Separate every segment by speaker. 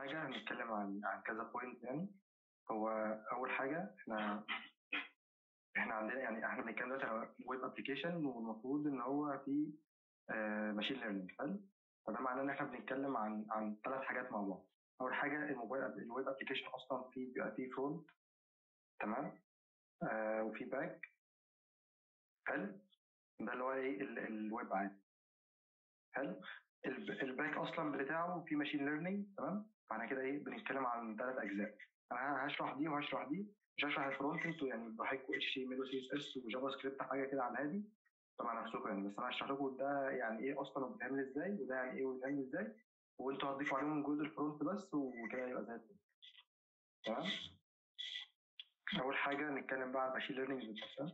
Speaker 1: حاجه هنتكلم عن عن كذا بوينت يعني هو اول حاجه احنا احنا عندنا يعني احنا بنتكلم دلوقتي على ويب ابلكيشن والمفروض ان هو في ماشين ليرنينج حلو فده معناه ان احنا بنتكلم عن عن ثلاث حاجات مع بعض اول حاجه الموبايل الويب ابلكيشن اصلا فيه بيبقى فيه فرونت تمام آه وفي باك حلو ده اللي هو ايه ال- الويب عادي حلو الب- الباك اصلا بتاعه في ماشين ليرنينج تمام فاحنا كده ايه بنتكلم عن ثلاث اجزاء انا هشرح دي وهشرح دي مش هشرح الفرونت انتوا يعني براحتكم اتش تي ام ال وسي اس اس وجافا سكريبت حاجه كده على الهادي طبعا نفسكم يعني بس انا هشرح لكم ده يعني ايه اصلا وبيتعمل ازاي وده يعني ايه وبيتعمل ازاي وانتوا هتضيفوا عليهم جزء الفرونت بس وكده يبقى زي الفل تمام اول حاجه نتكلم بقى عن الماشين ليرنينج ذات نفسها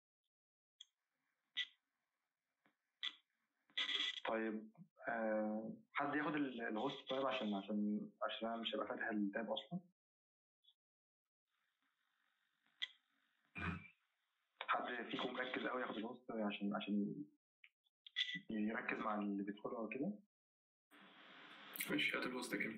Speaker 1: طيب آه حد ياخد ال- الهوست طيب عشان عشان عشان انا مش هبقى فاتح التاب اصلا حد فيكم مركز قوي ياخد الهوست عشان عشان يركز مع اللي بيدخله او كده
Speaker 2: ماشي هات الوسط كده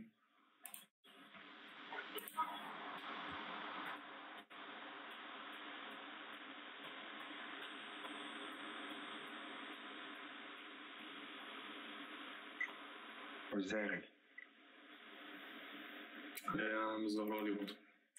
Speaker 1: وازاي غير
Speaker 2: آه، مش ظاهرة لي برضه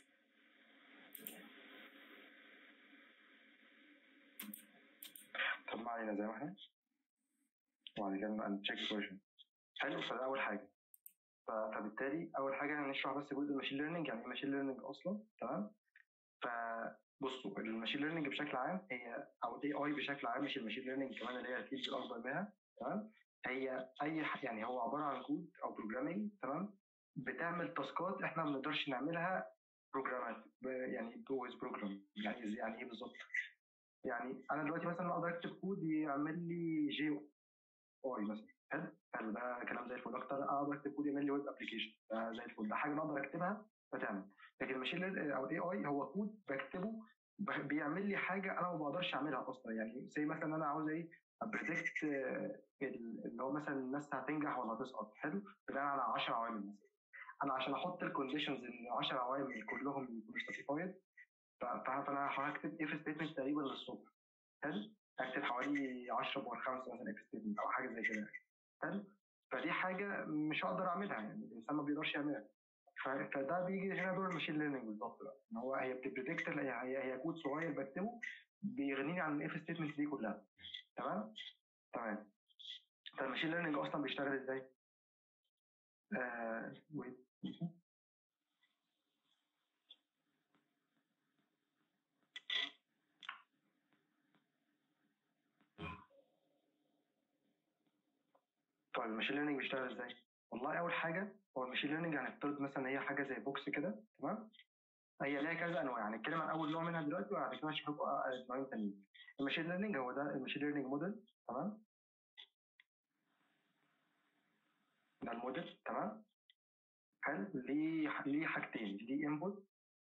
Speaker 1: طب ما علينا زي ما احنا وبعد كده نتشيك فيرجن حلو فده اول حاجه ف- فبالتالي اول حاجه هنشرح بس جزء الماشين ليرنينج يعني ايه ماشين ليرنينج اصلا تمام فبصوا الماشين ليرنينج بشكل عام هي او الاي اي بشكل عام مش الماشين ليرنينج كمان اللي هي الفيلد الاكبر منها تمام هي اي ح- يعني هو عباره عن كود او بروجرامينج تمام بتعمل تاسكات احنا ما بنقدرش نعملها بروجرامات ب- يعني بويز بروجرام يعني إز- يعني ايه بالظبط يعني انا دلوقتي مثلا اقدر اكتب كود يعمل لي جي اي مثلا حلو حلو ده كلام زي الفل اكتر اقدر اكتب كود يعمل لي ويب ابلكيشن ده زي الفل ده حاجه انا اقدر اكتبها فتعمل لكن الماشين ليرنينج او الاي اي هو كود بكتبه بخ- بيعمل لي حاجه انا ما بقدرش اعملها اصلا يعني زي مثلا انا عاوز ايه بريدكت اللي هو مثلا الناس هتنجح ولا هتسقط حلو بناء على 10 عوامل مثلا انا عشان احط الكونديشنز ان 10 عوامل كلهم يكونوا ساتيفايد فانا هكتب اف ستيتمنت تقريبا للصبح حلو اكتب حوالي 10 باور 5 مثلا اف ستيتمنت او حاجه زي كده حلو فدي حاجه مش هقدر اعملها يعني الانسان ما بيقدرش يعملها ف- فده بيجي هنا دور الماشين ليرنينج بالظبط بقى ان هو هي بتبريدكت هي هي هي كود صغير بكتبه بيغنيني عن الاف ستيتمنت دي كلها تمام تمام فالماشين ليرنينج اصلا بيشتغل ازاي؟ آه wait. طيب الماشين ليرنينج بيشتغل ازاي؟ والله اول حاجه هو الماشين ليرنينج هنفترض مثلا هي حاجه زي بوكس كده تمام؟ هي ليها كذا انواع هنتكلم عن اول نوع منها دلوقتي وبعد كده هشرح لكم نوعين تانيين. الماشين ليرنينج هو ده الماشين ليرنينج موديل تمام؟ ده الموديل تمام؟ حلو ليه ليه حاجتين ليه انبوت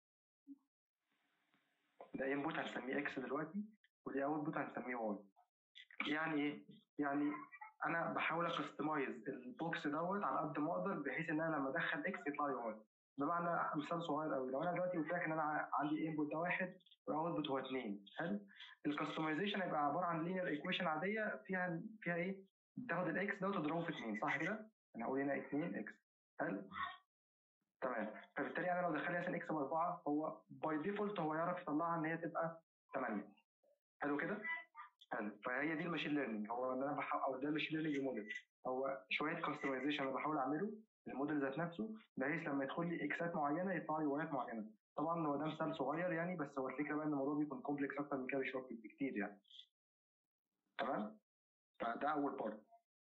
Speaker 1: ده انبوت هنسميه اكس دلوقتي ودي اوتبوت هنسميه واي يعني ايه؟ يعني انا بحاول اكستمايز البوكس دوت على قد ما اقدر بحيث ان انا لما ادخل اكس يطلع لي واي بمعنى مثال صغير قوي لو انا دلوقتي قلت لك ان انا ع- عندي انبوت ده واحد والاوتبوت هو اثنين حلو الكستمايزيشن هيبقى عباره عن لينير ايكويشن عاديه فيها فيها ايه؟ تاخد الاكس ده وتضربه في اثنين صح كده؟ انا هقول هنا 2 اكس حلو تمام فبالتالي انا لو دخل لي مثلا اكس باربعه هو باي ديفولت هو يعرف يطلعها ان هي تبقى 8 حلو كده؟ حلو فهي دي الماشين ليرنينج هو اللي انا بحاول او ده الماشين ليرنينج موديل هو شويه كاستمايزيشن انا بحاول اعمله الموديل ذات نفسه بحيث لما يدخل لي اكسات معينه يطلع لي وايات معينه طبعا هو ده مثال صغير يعني بس هو الفكره بقى ان الموضوع بيكون كومبلكس اكتر من كده بشويه بكتير يعني تمام فده اول بارت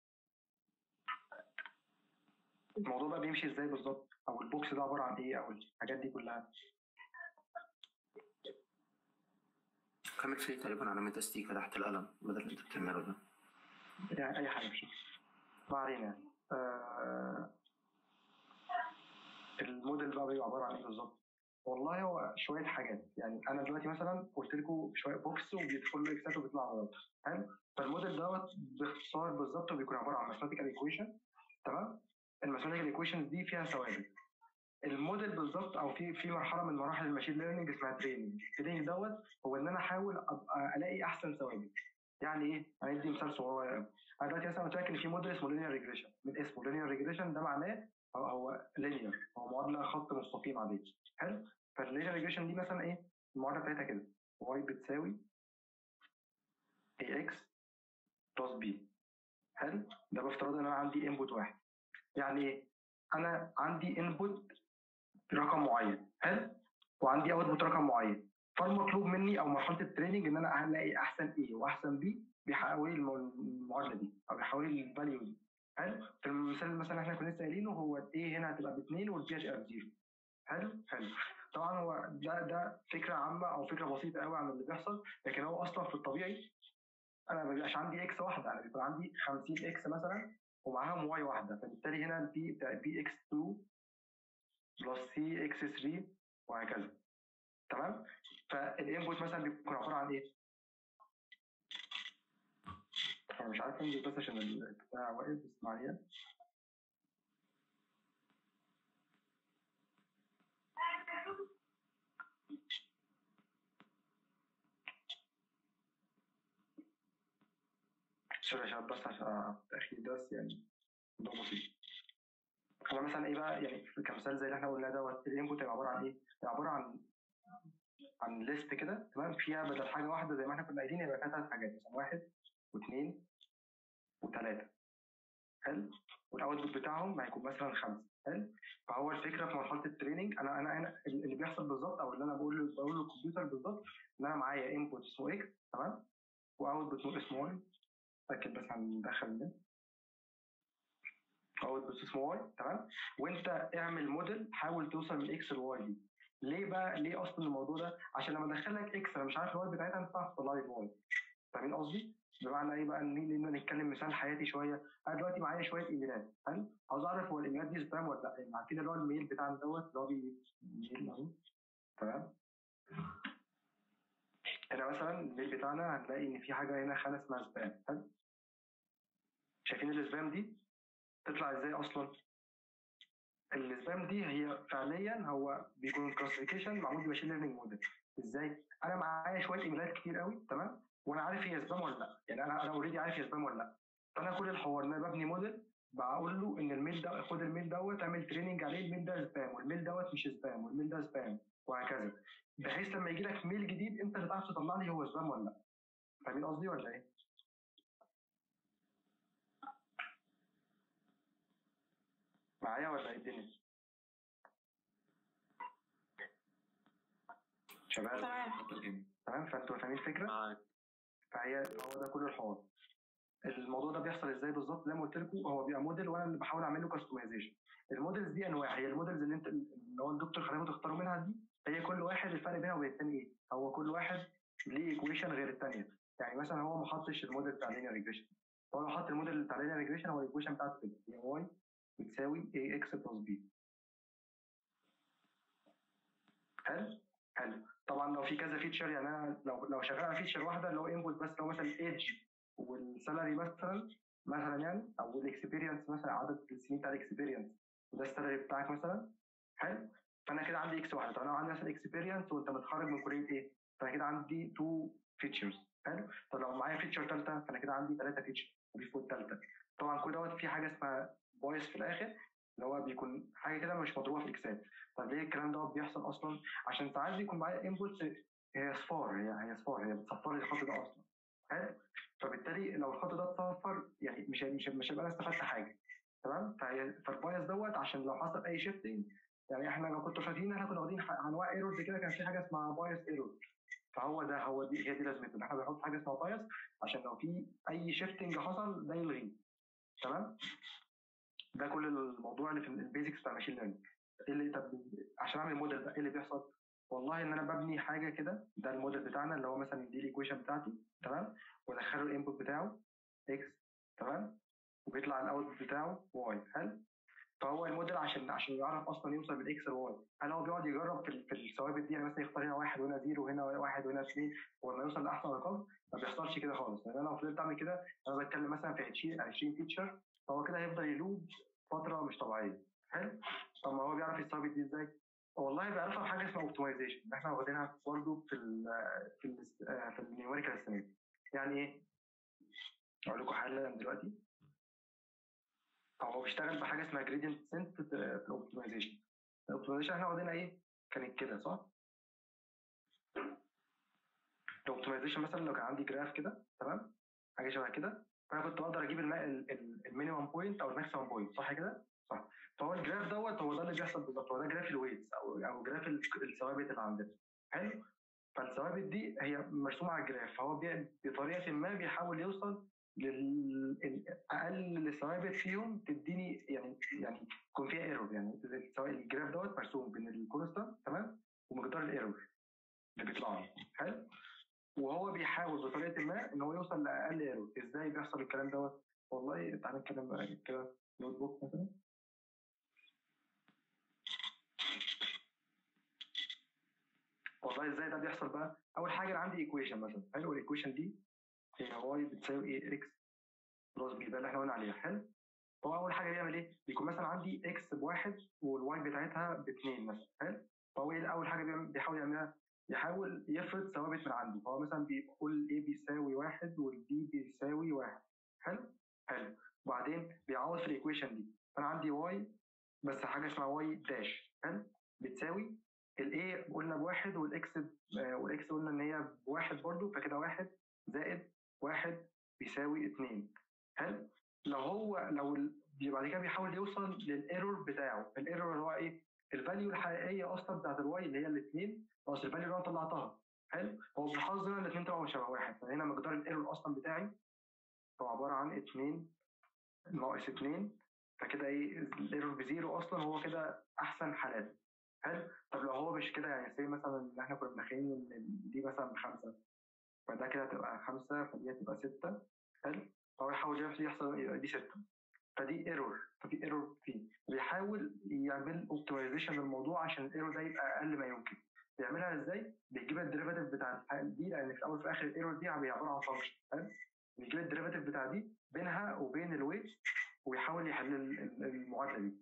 Speaker 1: الموضوع بقى بيمشي ازاي بالظبط او البوكس ده عباره عن ايه او الحاجات دي كلها
Speaker 3: كمل فيه تقريبا علامة استيكة تحت القلم بدل اللي انت بتعمله ده
Speaker 1: يعني اي حاجه مش ما علينا يعني. آه الموديل بقى بيبقى عباره عن ايه بالظبط؟ والله هو شويه حاجات يعني انا دلوقتي مثلا قلت لكم شويه بوكس وبيدخل له اكسات وبيطلع غلط حلو فالموديل دوت باختصار بالظبط بيكون عباره عن ماثيماتيكال ايكويشن تمام الماثيماتيكال ايكويشنز دي فيها ثوابت الموديل بالظبط او في في مرحله من مراحل الماشين ليرنينج اسمها تريننج التريننج دوت هو ان انا احاول ابقى الاقي احسن ثوابت يعني ايه؟ هندي مثال صغير قوي انا دلوقتي مثلا قلت لك ان في موديل اسمه لينير ريجريشن من اسمه لينير ريجريشن ده معناه هو, هو لينير هو معادله خط مستقيم عاديه حلو فاللينير ريجريشن دي مثلا ايه؟ المعادله بتاعتها كده y بتساوي ax بلس b حلو ده بافتراض ان انا عندي انبوت واحد يعني ايه؟ انا عندي انبوت رقم معين حلو وعندي اوتبوت رقم معين فالمطلوب مني او مرحله التريننج ان انا الاقي احسن ايه واحسن بي بيحققوا لي الم- المعادله دي او بيحققوا لي الفاليو دي حلو في المثال مثلا احنا كنا لسه قايلينه هو الايه هنا هتبقى باثنين والبي هتبقى بزيرو حلو حلو طبعا هو ده ده فكره عامه او فكره بسيطه قوي عن اللي بيحصل لكن هو اصلا في الطبيعي انا ما بيبقاش عندي اكس واحده انا بيبقى عندي 50 اكس مثلا ومعاهم واي واحده فبالتالي هنا البي بتاع بي اكس 2 بلس سي اكس 3 وهكذا تمام فالانبوت مثلا بيكون عباره عن ايه؟ انا مش عارف انزل بس عشان البتاع واقف بس معايا سوري عشان بس عشان التأخير ده بس يعني ده بسيط هو مثلا ايه بقى يعني كمثال زي اللي احنا قلناه دوت الانبوت هيبقى عباره عن ايه؟ هيبقى عباره عن عن ليست كده تمام فيها بدل حاجه واحده زي ما احنا كنا قايلين يبقى فيها ثلاث حاجات مثلا واحد واثنين وثلاثه حلو والاوتبوت بتاعهم هيكون مثلا خمسه حلو فهو الفكره في مرحله التريننج انا انا انا اللي بيحصل بالظبط او اللي انا بقول له بقول للكمبيوتر بالظبط ان انا معايا انبوت اسمه اكس تمام واوتبوت اسمه واي اتاكد بس هندخل ده اوتبوت اسمه واي تمام وانت اعمل موديل حاول توصل من اكس لواي دي ليه بقى ليه اصلا الموضوع ده عشان لما ادخل لك اكس انا مش عارف الواي بتاعتها انت تعرف تطلع لي الواي فاهمين قصدي؟ بمعنى ايه بقى ان ان نتكلم مثال حياتي شويه انا دلوقتي معايا شويه ايميلات حلو عاوز اعرف هو الايميلات دي سبام ولا لا يعني عارفين اللي هو الميل بتاعنا دوت اللي هو بي- الميل اهو تمام هنا مثلا الميل بتاعنا هنلاقي ان في حاجه هنا خانه اسمها سبام حلو شايفين السبام دي تطلع ازاي اصلا السبام دي هي فعليا هو بيكون كلاسيفيكيشن معمول بماشين ليرنينج موديل ازاي انا معايا شويه ايميلات كتير قوي تمام وانا عارف هي سبام ولا لا يعني انا انا اوريدي عارف هي سبام ولا لا فانا كل الحوار ان انا ببني موديل بقول له ان الميل ده خد الميل دوت اعمل تريننج عليه الميل ده سبام والميل دوت مش سبام والميل ده سبام وهكذا بحيث لما يجي لك ميل جديد انت اللي تعرف تطلع لي هو سبام ولا لا فاهمين قصدي ولا ايه؟ معايا ولا ايه الدنيا؟ شباب
Speaker 4: تمام
Speaker 2: حتى الآن
Speaker 1: تمام فانتوا فاهمين الفكره؟
Speaker 3: معاك
Speaker 1: فهي هو ده كل الحوار الموضوع ده بيحصل ازاي بالظبط زي ما قلت لكم هو بيبقى موديل وانا اللي بحاول اعمل له كاستمايزيشن الموديلز دي انواع هي الموديلز اللي انت اللي هو الدكتور خليكم تختاروا منها دي هي كل واحد الفرق بينها وبين الثاني ايه هو كل واحد ليه ايكويشن غير الثانيه يعني مثلا هو ما حطش الموديل بتاع لينير ريجريشن هو لو حط الموديل بتاع لينير ريجريشن هو الايكويشن بتاعته كده هي واي بتساوي اي اكس بلس بي حلو حلو طبعا لو في كذا فيتشر يعني انا لو لو شغال على فيتشر واحده اللي هو انبوت بس لو مثلا ايدج والسالري مثلا مثلا يعني او الاكسبيرينس مثلا عدد السنين بتاع الاكسبيرينس وده السالري بتاعك مثلا حلو فانا كده عندي اكس واحده طب انا عندي مثلا اكسبيرينس وانت متخرج من كليه ايه؟ فانا كده عندي تو فيتشرز حلو طب لو معايا فيتشر ثالثه فانا كده عندي ثلاثه فيتشر ودي فوق الثالثه طبعا كل دوت في حاجه اسمها بايس في الاخر اللي هو بيكون حاجه كده مش مضروبه في اكسل طب ليه الكلام دوت بيحصل اصلا؟ عشان ساعات بيكون معايا انبوتس هي صفار هي هي صفار هي بتصفر لي الخط ده اصلا حلو فبالتالي لو الخط ده اتصفر يعني مش مش مش هيبقى انا استفدت حاجه تمام فهي فالبايس دوت عشان لو حصل اي شيفتنج يعني احنا لو كنتوا فاكرين احنا كنا واخدين ح- انواع ايرورز كده كان في حاجه اسمها بايس ايرور فهو ده هو دي هي دي لازمته ان احنا بنحط حاجه اسمها بايس عشان لو في اي شيفتنج حصل ده يلغيه تمام ده كل الموضوع اللي في البيزكس بتاع الماشين ليرنينج ايه اللي طب عشان اعمل موديل بقى ايه اللي بيحصل؟ والله ان انا ببني حاجه كده ده الموديل بتاعنا اللي هو مثلا دي الايكويشن بتاعتي تمام وادخله الانبوت بتاعه اكس تمام وبيطلع الاوتبوت بتاعه واي حلو فهو الموديل عشان عشان يعرف اصلا يوصل من اكس لواي هل هو بيقعد يجرب في, ال- في الثوابت دي يعني مثلا يختار هنا واحد وهنا زيرو وهنا واحد وهنا اثنين ولما يوصل لاحسن رقم ما بيحصلش كده خالص لان انا لو فضلت اعمل كده انا بتكلم مثلا في 20 20 فيتشر فهو كده هيفضل يلوب فتره مش طبيعيه حلو طب ما هو بيعرف الثوابت دي ازاي؟ والله بيعرفها بحاجه اسمها اوبتمايزيشن اللي احنا واخدينها برضه في ال في ال في النيوميريكال استيميت يعني ايه؟ اقول لكم حالا دلوقتي هو بيشتغل بحاجه اسمها جريدينت سنت في الاوبتمايزيشن الاوبتمايزيشن احنا واخدينها ايه؟ كانت كده صح؟ الاوبتمايزيشن مثلا لو كان عندي جراف كده تمام؟ حاجه شبه كده فانا كنت بقدر اجيب المينيمم بوينت او الماكسيمم بوينت صح كده؟ صح فهو الجراف دوت هو ده اللي بيحصل بالظبط هو ده جراف الويتس او او جراف الثوابت اللي عندنا حلو فالثوابت دي هي مرسومه على الجراف فهو بي- بطريقه ما بيحاول يوصل للاقل الثوابت فيهم تديني يعني يعني يكون فيها ايرور يعني سواء الجراف دوت مرسوم بين الكونستانت تمام ومقدار الايرور اللي بيطلع له حلو وهو بيحاول بطريقه ما ان هو يوصل لاقل ايرور ازاي بيحصل الكلام دوت والله تعالى نتكلم بقى كده نوت بوك مثلا والله ازاي ده بيحصل بقى اول حاجه انا عندي ايكويشن مثلا حلو الايكويشن دي هي واي بتساوي ايه اكس بلس بي ده اللي احنا قلنا عليها حلو هو اول حاجه بيعمل ايه بيكون مثلا عندي اكس بواحد والواي بتاعتها باثنين مثلا حلو فهو ايه اول حاجه بيعمل بيحاول يعملها يحاول يفرض ثوابت من عنده فهو مثلا بيقول A بيساوي واحد والبي بيساوي واحد حلو حلو وبعدين بيعوض في الايكويشن دي فانا عندي واي بس حاجه اسمها واي داش حلو بتساوي الاي قلنا بواحد والاكس آه، والاكس قلنا ان هي بواحد برضو فكده واحد زائد واحد بيساوي اتنين حلو لو هو لو ال- بعد كده بيحاول يوصل للايرور بتاعه الايرور اللي هو ايه الفاليو الحقيقيه اصلا بتاعت الواي اللي هي الاثنين ناقص الفاليو اللي انا طلعتها حلو هو بالحظ هنا الاثنين طلعوا شبه واحد فهنا مقدار الايرور اصلا بتاعي هو عباره عن 2 ناقص 2 فكده ايه الايرور بزيرو اصلا هو كده احسن حالات حلو طب لو هو مش كده يعني زي مثلا ان احنا كنا متخيلين ان دي مثلا بخمسه فده كده هتبقى خمسه فدي هتبقى سته حلو فهو يحاول يحصل يحصل يبقى دي سته فدي ايرور ففي ايرور فيه بيحاول يعمل اوبتمايزيشن للموضوع عشان الايرور ده يبقى اقل ما يمكن بيعملها ازاي؟ بيجيب الديريفاتيف بتاع الح- دي لان في الاول وفي الاخر الايرور دي هي عباره عن فانكشن حلو؟ بيجيب الديريفاتيف بتاع دي بينها وبين الويت ويحاول يحل ال- ال- المعادله دي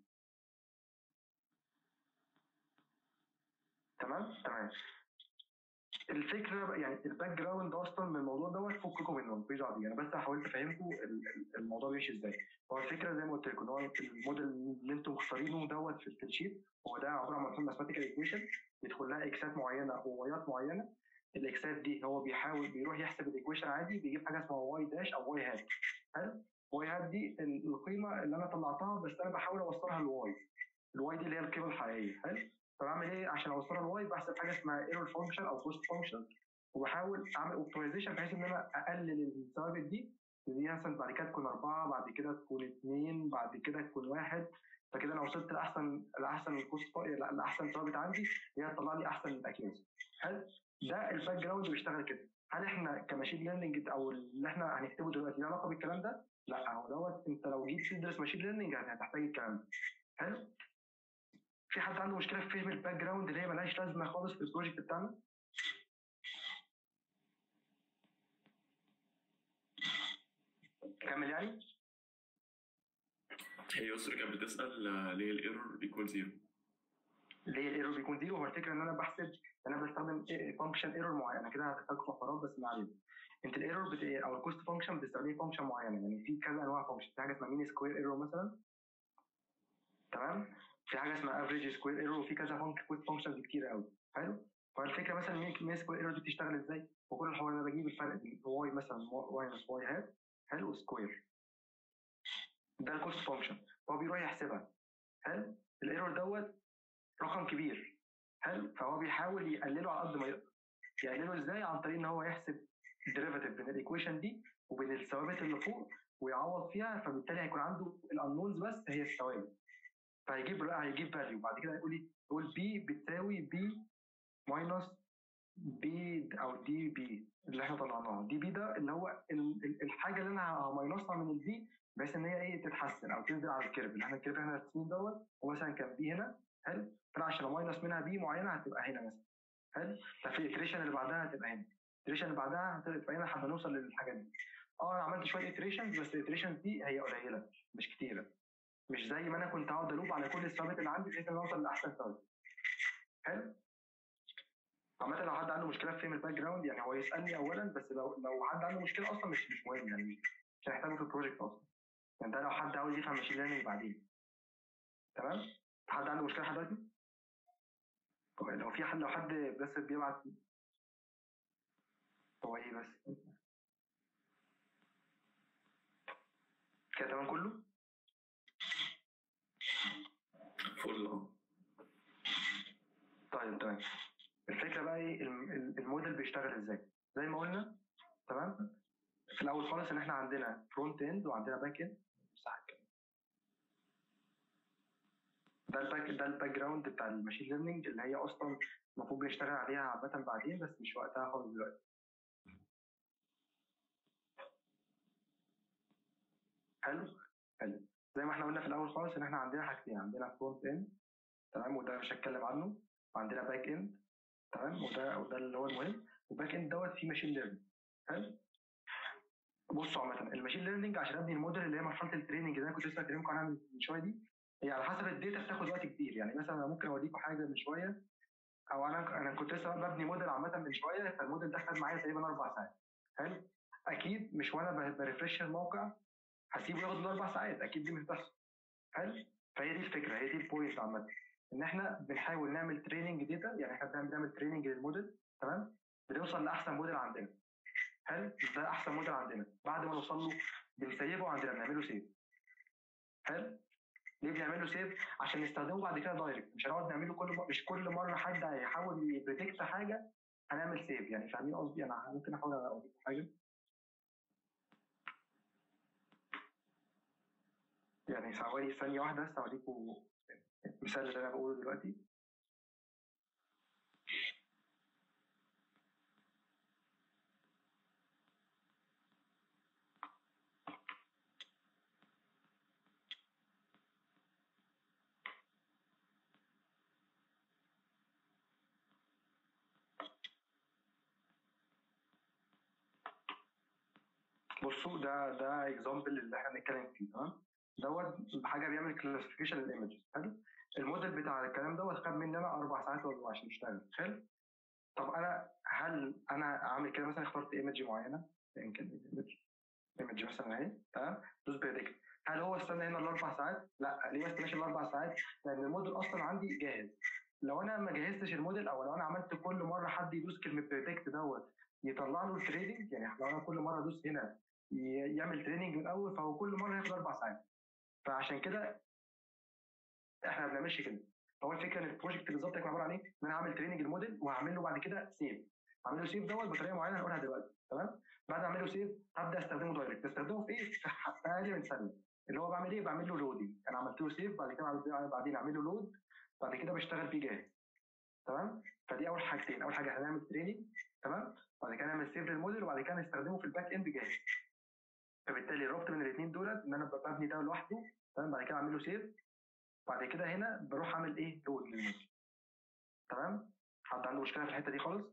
Speaker 1: تمام تمام الفكره بقى- يعني الباك جراوند اصلا من الموضوع دوت فككم منه مفيش دعوه بيه انا بس حاولت افهمكم ال- ال- الموضوع بيمشي ازاي هو الفكره زي ما قلت لكم ان هو الموديل اللي انتم مختارينه دوت في الشيت هو ده عباره عن مفهوم ماثيماتيكال ايكويشن بيدخل لها اكسات معينه ووايات معينه الاكسات دي هو بيحاول بيروح يحسب الايكويشن عادي بيجيب حاجه اسمها واي داش او واي هات حلو واي هات دي ال- القيمه اللي انا طلعتها بس انا بحاول اوصلها لواي الواي دي اللي هي القيمه الحقيقيه حلو فبعمل ايه عشان اوصلها لواي بحسب حاجه اسمها ايرور فانكشن او كوست فانكشن وبحاول اعمل اوبتمايزيشن بحيث ان انا اقلل الثوابت دي دي مثلا بعد كده تكون اربعه بعد كده تكون اثنين بعد كده تكون واحد فكده انا وصلت لاحسن لاحسن الكوست لاحسن ثوابت عندي هي هتطلع لي احسن الاكيوز حلو ده الباك جراوند بيشتغل كده هل احنا كماشين ليرنينج او اللي احنا هنكتبه دلوقتي له علاقه بالكلام ده؟ لا هو دوت انت لو جيت تدرس ماشين ليرنينج هتحتاج الكلام ده حلو في حد عنده مشكله في فهم الباك جراوند اللي هي ملهاش لازمه خالص في البروجكت بتاعنا؟ كمل يعني؟
Speaker 2: هي يسرا كانت بتسأل آه، ليه الايرور ايكوال زيرو
Speaker 1: ليه الايرور بيكون زيرو هو الفكره ان انا بحسب انا بستخدم فانكشن ايرور معينه كده هتحتاج فقرات بس ما علينا انت الايرور بت... او الكوست فانكشن بتستخدمي فانكشن معينه يعني في كذا انواع فانكشن في حاجه اسمها مين سكوير ايرور مثلا تمام في حاجه اسمها افريج سكوير ايرور وفي كذا كوست فانكشنز كتير قوي حلو فالفكره مثلا مين سكوير ايرور دي بتشتغل ازاي وكل الحوار انا بجيب الفرق بين واي مثلا واي ماينس واي هات حلو سكوير ده الكوست فانكشن هو بيروح يحسبها حلو الايرور دوت رقم كبير حلو فهو بيحاول يقلله على قد ما يقدر يقلله ازاي عن طريق ان هو يحسب الديريفاتيف بين الايكويشن دي وبين الثوابت اللي فوق ويعوض فيها فبالتالي هيكون عنده الانونز بس هي الثوابت فهيجيب بقى هيجيب فاليو بعد كده هيقول ايه يقول بي بتساوي بي ماينس بي او دي بي اللي احنا طلعناها دي بي ده اللي هو ال- ال- الحاجه اللي انا هماينصها من البي بحيث ان هي ايه تتحسن او تنزل على الكيرف اللي احنا الكيرف احنا راسمين دوت ومثلا كان بي هنا حلو فانا عشان اماينص منها بي معينه هتبقى هنا مثلا حلو ففي الاتريشن اللي بعدها هتبقى هنا الاتريشن اللي بعدها هتبقى هنا لحد ما نوصل للحاجات دي اه انا عملت شويه اتريشنز بس الاتريشنز دي هي قليله مش كتيره مش زي ما انا كنت هقعد الوب على كل الثوابت اللي عندي بحيث ان أنا اوصل لاحسن ثوابت حلو عامة لو حد عنده مشكلة في فهم الباك جراوند يعني هو يسألني أولا بس لو لو حد عنده مشكلة أصلا مش مش مهم يعني مش هنحتاجه في البروجكت أصلا يعني ده لو حد عاوز يفهم ماشين ليرنينج بعدين تمام حد عنده مشكلة لحد دلوقتي؟ طب لو في حد لو حد بس بيبعت هو ايه بس كده تمام كله؟
Speaker 2: فل اه
Speaker 1: طيب تمام الفكره بقى ايه الم- ال- الموديل بيشتغل ازاي زي ما قلنا تمام في الاول خالص ان احنا عندنا فرونت اند وعندنا باك اند ده الباك ده الباك جراوند بتاع الماشين ليرنينج اللي هي اصلا المفروض بنشتغل عليها عامه بعدين بس مش وقتها خالص دلوقتي حلو حلو زي ما احنا قلنا في الاول خالص ان احنا عندنا حاجتين عندنا فرونت اند تمام وده مش هتكلم عنه وعندنا باك اند تمام وده وده اللي هو المهم والباك اند دوت فيه ماشين ليرنينج حلو بصوا عامة الماشين ليرنينج عشان ابني الموديل اللي هي مرحلة التريننج اللي انا كنت لسه بكلمكم عنها من شوية دي هي على حسب الداتا بتاخد وقت كتير يعني مثلا انا ممكن اوريكم حاجة من شوية او انا انا كنت لسه ببني موديل عامة من شوية فالموديل ده خد معايا تقريبا اربع ساعات حلو اكيد مش وانا ب- بريفرش الموقع هسيبه ياخد الاربع ساعات اكيد دي مش بتحصل حلو فهي دي الفكرة هي دي البوينت عامة ان احنا بنحاول نعمل تريننج داتا يعني احنا بنعمل بنعمل تريننج للموديل تمام بنوصل لاحسن موديل عندنا حلو ده احسن موديل عندنا بعد ما نوصل له بنسيبه عندنا بنعمله سيف حلو ليه بنعمل له سيف عشان نستخدمه بعد كده دايركت مش هنقعد نعمله كل م... مش كل مره حد هيحاول يبريدكت حاجه هنعمل سيف يعني فاهمين قصدي انا ممكن احاول اوريكم حاجه يعني ثواني ثانيه واحده بس اوريكم المثال اللي انا بقوله دلوقتي بصوا ده ده اكزامبل اللي احنا بنتكلم فيه تمام دوت حاجه بيعمل كلاسيفيكيشن للايمجز حلو الموديل بتاع الكلام دوت خد مننا اربع ساعات ولا عشان يشتغل حلو طب انا هل انا عامل كده مثلا اخترت ايمج معينه يعني كان ايمج ايمج مثلا اهي تمام دوس بريدكت هل هو استنى هنا الاربع ساعات؟ لا ليه ما استناش الاربع ساعات؟ لان الموديل اصلا عندي جاهز لو انا ما جهزتش الموديل او لو انا عملت كل مره حد يدوس كلمه بريدكت دوت يطلع له التريدنج يعني لو انا كل مره ادوس هنا ي- يعمل تريننج من الاول فهو كل مره هياخد اربع ساعات فعشان كده احنا ما بنعملش كده هو الفكره ان البروجكت بالظبط هيكون عباره عن ايه؟ ان انا هعمل تريننج الموديل وهعمل له بعد كده سيف هعمل له سيف دوت بطريقه معينه هنقولها دلوقتي تمام بعد ما اعمل له سيف هبدا استخدمه دايركت استخدمه في ايه؟ في ح- في اقل من ثانيه اللي هو بعمل ايه؟ بعمل له لودنج انا عملت له سيف بعد كده بعد- بعدين اعمل له لود بعد كده بشتغل بيه جاهز تمام فدي اول حاجتين اول حاجه هنعمل تريننج تمام بعد كده نعمل سيف للموديل وبعد كده نستخدمه في الباك اند جاهز فبالتالي الربط من الاثنين دولت ان انا ببني ده لوحده تمام بعد كده اعمل له سيف بعد كده هنا بروح اعمل ايه لود للموديل تمام حد عنده مشكله في الحته دي خالص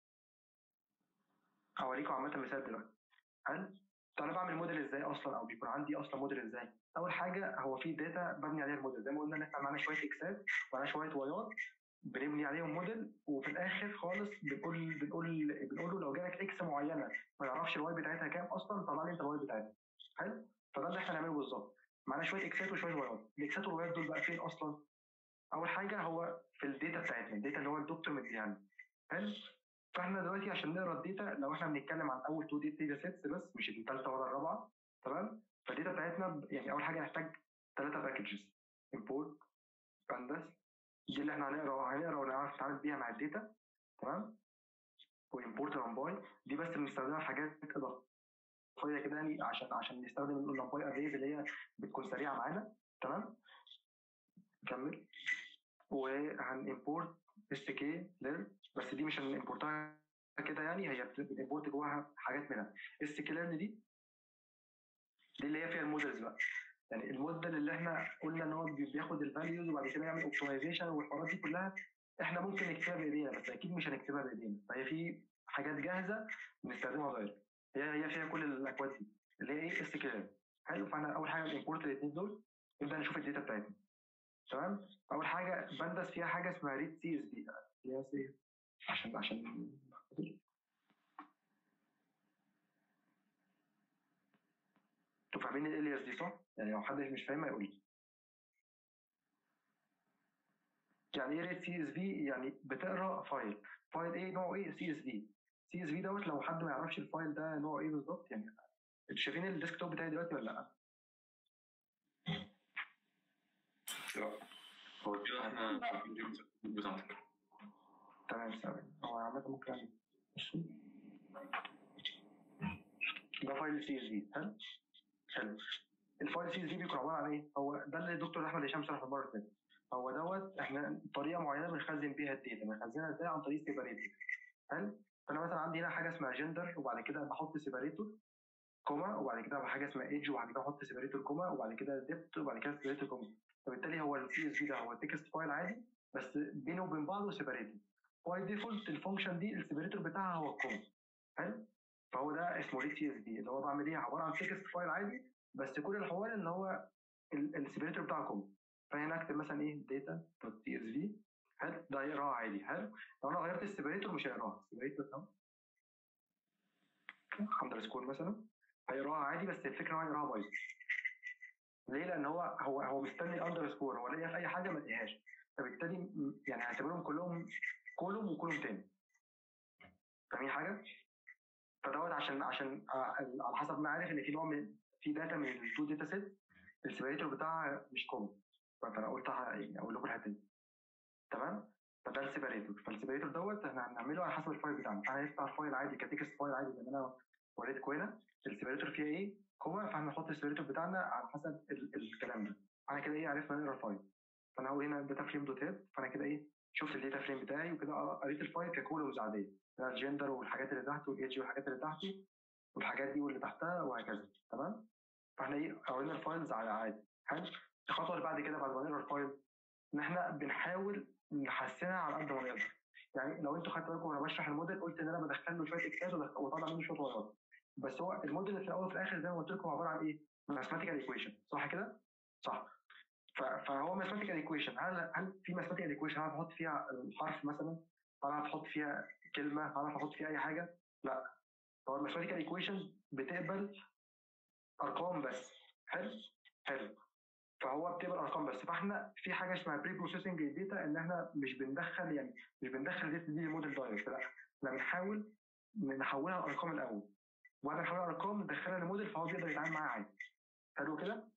Speaker 1: هوريكم عامه مثال دلوقتي هل طب انا بعمل موديل ازاي اصلا او بيكون عندي اصلا موديل ازاي اول حاجه هو في داتا ببني عليها الموديل زي ما قلنا ان احنا معانا شويه اكسات ومعانا شويه وايات بنبني عليهم موديل وفي الاخر خالص بنقول بنقول بنقول له لو جالك اكس معينه ما يعرفش الواي بتاعتها كام اصلا طلع لي انت الواي بتاعتها حلو فده اللي احنا هنعمله بالظبط معانا شويه اكسات وشويه وايات الاكسات والوايات دول بقى فين اصلا اول حاجه هو في الداتا بتاعتنا الداتا اللي هو الدكتور مديها لنا حلو فاحنا دلوقتي عشان نقرا الداتا لو احنا بنتكلم عن اول تو داتا سيتس بس مش الثالثه ولا الرابعه تمام فالداتا بتاعتنا ب- يعني اول حاجه هنحتاج ثلاثه باكجز import pandas دي اللي احنا هنقرا هنقرا ونعرف نتعامل بيها مع الداتا تمام وامبورت لامباي دي بس بنستخدمها في حاجات اضافيه كده يعني عشان عشان نستخدم اللامباي اريز اللي هي بتكون سريعه معانا تمام نكمل وهنimporت اس كي لير بس دي مش هنimportها كده يعني هي بنimporت جواها حاجات منها اس كي ليرن دي دي اللي هي فيها المودلز بقى يعني الموديل اللي احنا قلنا ان هو بي- بياخد الفاليوز وبعد كده يعمل اوبتمايزيشن والحوارات دي كلها احنا ممكن نكتبها بايدينا بس اكيد مش هنكتبها بايدينا فهي في حاجات جاهزه بنستخدمها دايركت هي هي فيها كل الاكواد دي اللي هي ايه اس كلام حلو فاحنا اول حاجه بنimporت الاثنين دول نبدا نشوف الداتا بتاعتنا تمام اول حاجه بندس فيها حاجه اسمها ريد سي اس بي اللي هي سي عشان عشان انتوا فاهمين الالياس دي صح؟ يعني لو حد مش فاهمها يقول لي يعني ايه ريد سي اس في يعني بتقرا فايل فايل ايه نوعه ايه سي اس في سي اس في دوت لو حد ما يعرفش الفايل ده نوعه ايه بالظبط يعني انتوا شايفين الديسكتوب بتاعي دلوقتي ولا لا؟
Speaker 2: لا هو كده احنا شايفين دي بتاعتك
Speaker 1: تمام ثواني هو عامة ممكن اعمل بصوا. ده فايل سي اس في حلو حلو الفايل سي اس في بيكون عباره عن ايه؟ هو ده اللي الدكتور احمد هشام شرحه المره اللي فاتت هو دوت احنا طريقه معينه بنخزن بيها الداتا بنخزنها ازاي عن طريق سيباريتور حلو فانا مثلا عندي هنا حاجه اسمها جندر وبعد كده بحط سيباريتور كوما وبعد كده حاجه اسمها ايدج وبعد كده احط سيباريتور كوما وبعد كده ديبت وبعد كده سيباريتور كوما فبالتالي هو السي اس في ده هو تكست فايل عادي بس بينه وبين بعضه سيباريتور باي ديفولت الفانكشن دي السيبريتور بتاعها هو الكوم حلو فهو ده اسمه ريد سي اس بي اللي هو بعمل ايه عباره عن تكست فايل عادي بس كل الحوار ان هو السيبريتور بتاعه كوم فهنا اكتب مثلا ايه داتا دوت سي اس في حلو ده هيقراها عادي حلو لو انا غيرت السيبريتور مش هيقراها السيبريتور اهو اندرسكور مثلا هيقراها عادي بس الفكره ان هو هيقراها بايظ ليه؟ لان هو هو هو مستني الاندرسكور هو لاقيها في اي حاجه ما لقيهاش فبالتالي م- يعني هعتبرهم كلهم كولوم وكولوم تاني فاهمين حاجه؟ فدوت عشان عشان آه، على حسب ما عارف ان في نوع من في داتا من التو داتا سيت السيبريتور بتاعها مش كومن فانا قلت ه- يعني اقول لكم الحته دي تمام؟ فده السيبريتور فالسيبريتور دوت احنا هنعمله على حسب الفايل بتاعنا فاحنا هنفتح الفايل عادي كتكست فايل عادي زي ما انا وريتكم هنا السيبريتور فيها ايه؟ كوما فاحنا نحط السيبريتور بتاعنا على حسب ال- الكلام ده فاحنا كده ايه عرفنا نقرا الفايل فانا هقول هنا داتا فريم دوت هيد فانا كده ايه شفت الداتا فريم بتاعي وكده قريت الفايل ككولومز عاديه ده الجندر والحاجات اللي تحته والايدج والحاجات اللي تحته والحاجات دي واللي تحتها وهكذا تمام فاحنا ايه قرينا الفايلز على عادي حلو الخطوه اللي بعد كده بعد ما نقرا الفايل ان احنا بنحاول نحسنها على قد ما نقدر يعني لو انتوا خدتوا بالكم وانا بشرح الموديل قلت ان انا بدخل له شويه اكسات واطلع منه شويه بيانات بس هو الموديل في الاول وفي الاخر زي ما قلت لكم عباره عن ايه؟ ماثيماتيكال ايكويشن صح كده؟ صح ف- فهو ماثيماتيكال ايكويشن هل هل في ماثيماتيكال ايكويشن هعرف احط فيها الحرف مثلا؟ هعرف احط فيها كلمه؟ هعرف احط فيها اي حاجه؟ لا هو الماثيماتيكال ايكويشن بتقبل ارقام بس حلو؟ حلو فهو بتقبل ارقام بس فاحنا في حاجه اسمها بري بروسيسنج للداتا ان احنا مش بندخل يعني مش بندخل الداتا دي للموديل دايركت لا احنا بنحاول نحولها لارقام الاول وبعد ما نحولها لارقام ندخلها لموديل فهو بيقدر يتعامل معاها عادي حلو كده؟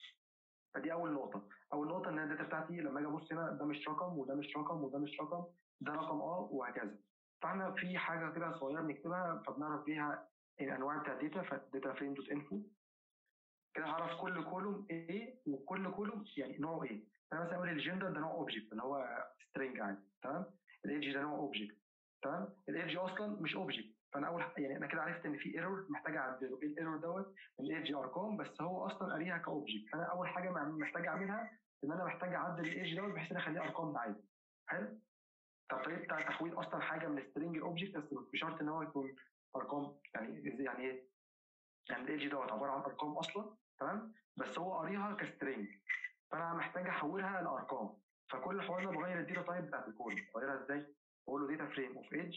Speaker 1: فدي اول نقطه اول نقطه ان الداتا بتاعتي لما اجي ابص هنا ده مش رقم وده مش رقم وده مش رقم ده رقم اه وهكذا فاحنا في حاجه كده صغيره بنكتبها فبنعرف بيها الانواع بتاع الداتا فالداتا فريم دوت انفو كده هعرف كل كولوم ايه وكل كولوم يعني نوعه ايه فانا مثلا اقول الجندر ده نوع اوبجكت اللي هو سترينج عادي تمام الايدج ده نوع اوبجكت تمام الايدج اصلا مش اوبجكت فانا اول ح- يعني انا كده عرفت ان في ايرور محتاج اعدله ايه الايرور دوت الايدج ارقام بس هو اصلا قاريها كاوبجكت فانا اول حاجه مع- محتاج اعملها ان انا محتاج اعدل الايدج دوت بحيث ان اخليه ارقام عادي حلو طب طريقه بتاع تحويل اصلا حاجه من سترينج لاوبجكت بس مش شرط ان هو يكون ارقام يعني إزاي- يعني ايه يعني الايدج دوت عباره عن ارقام اصلا تمام بس هو قاريها كسترينج فانا محتاج احولها لارقام فكل الحوار ده بغير الداتا تايب بتاعت الكود بغيرها ازاي؟ بقول له داتا فريم اوف ايدج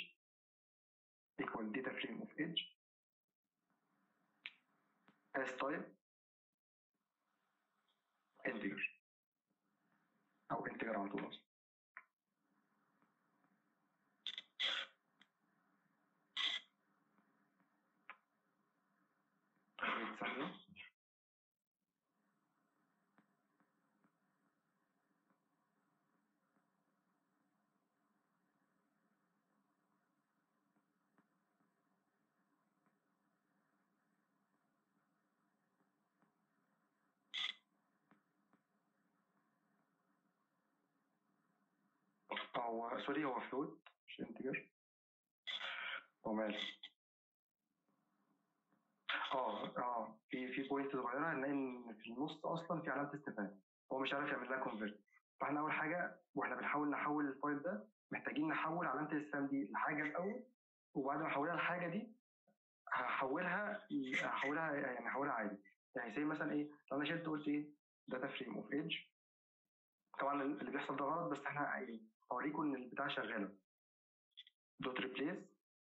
Speaker 1: equal data frame of edge as type integer او integer على طول اصلا wait ثانية. هو سوري هو فلوت مش انتجر هو ماله اه اه في في بوينت صغيره هنلاقي ان في النص اصلا في علامه استفهام هو مش عارف يعمل لها كونفرت فاحنا اول حاجه واحنا بنحاول نحول الفايل ده محتاجين نحول علامه الاستفهام دي لحاجه الاول وبعد ما احولها لحاجه دي هحولها هحولها يعني هحولها عادي يعني زي مثلا ايه لو انا شلت قلت ايه داتا فريم اوف ايدج طبعا اللي بيحصل ده غلط بس احنا يعني هوريكم ان البتاع شغاله دوت ريبليس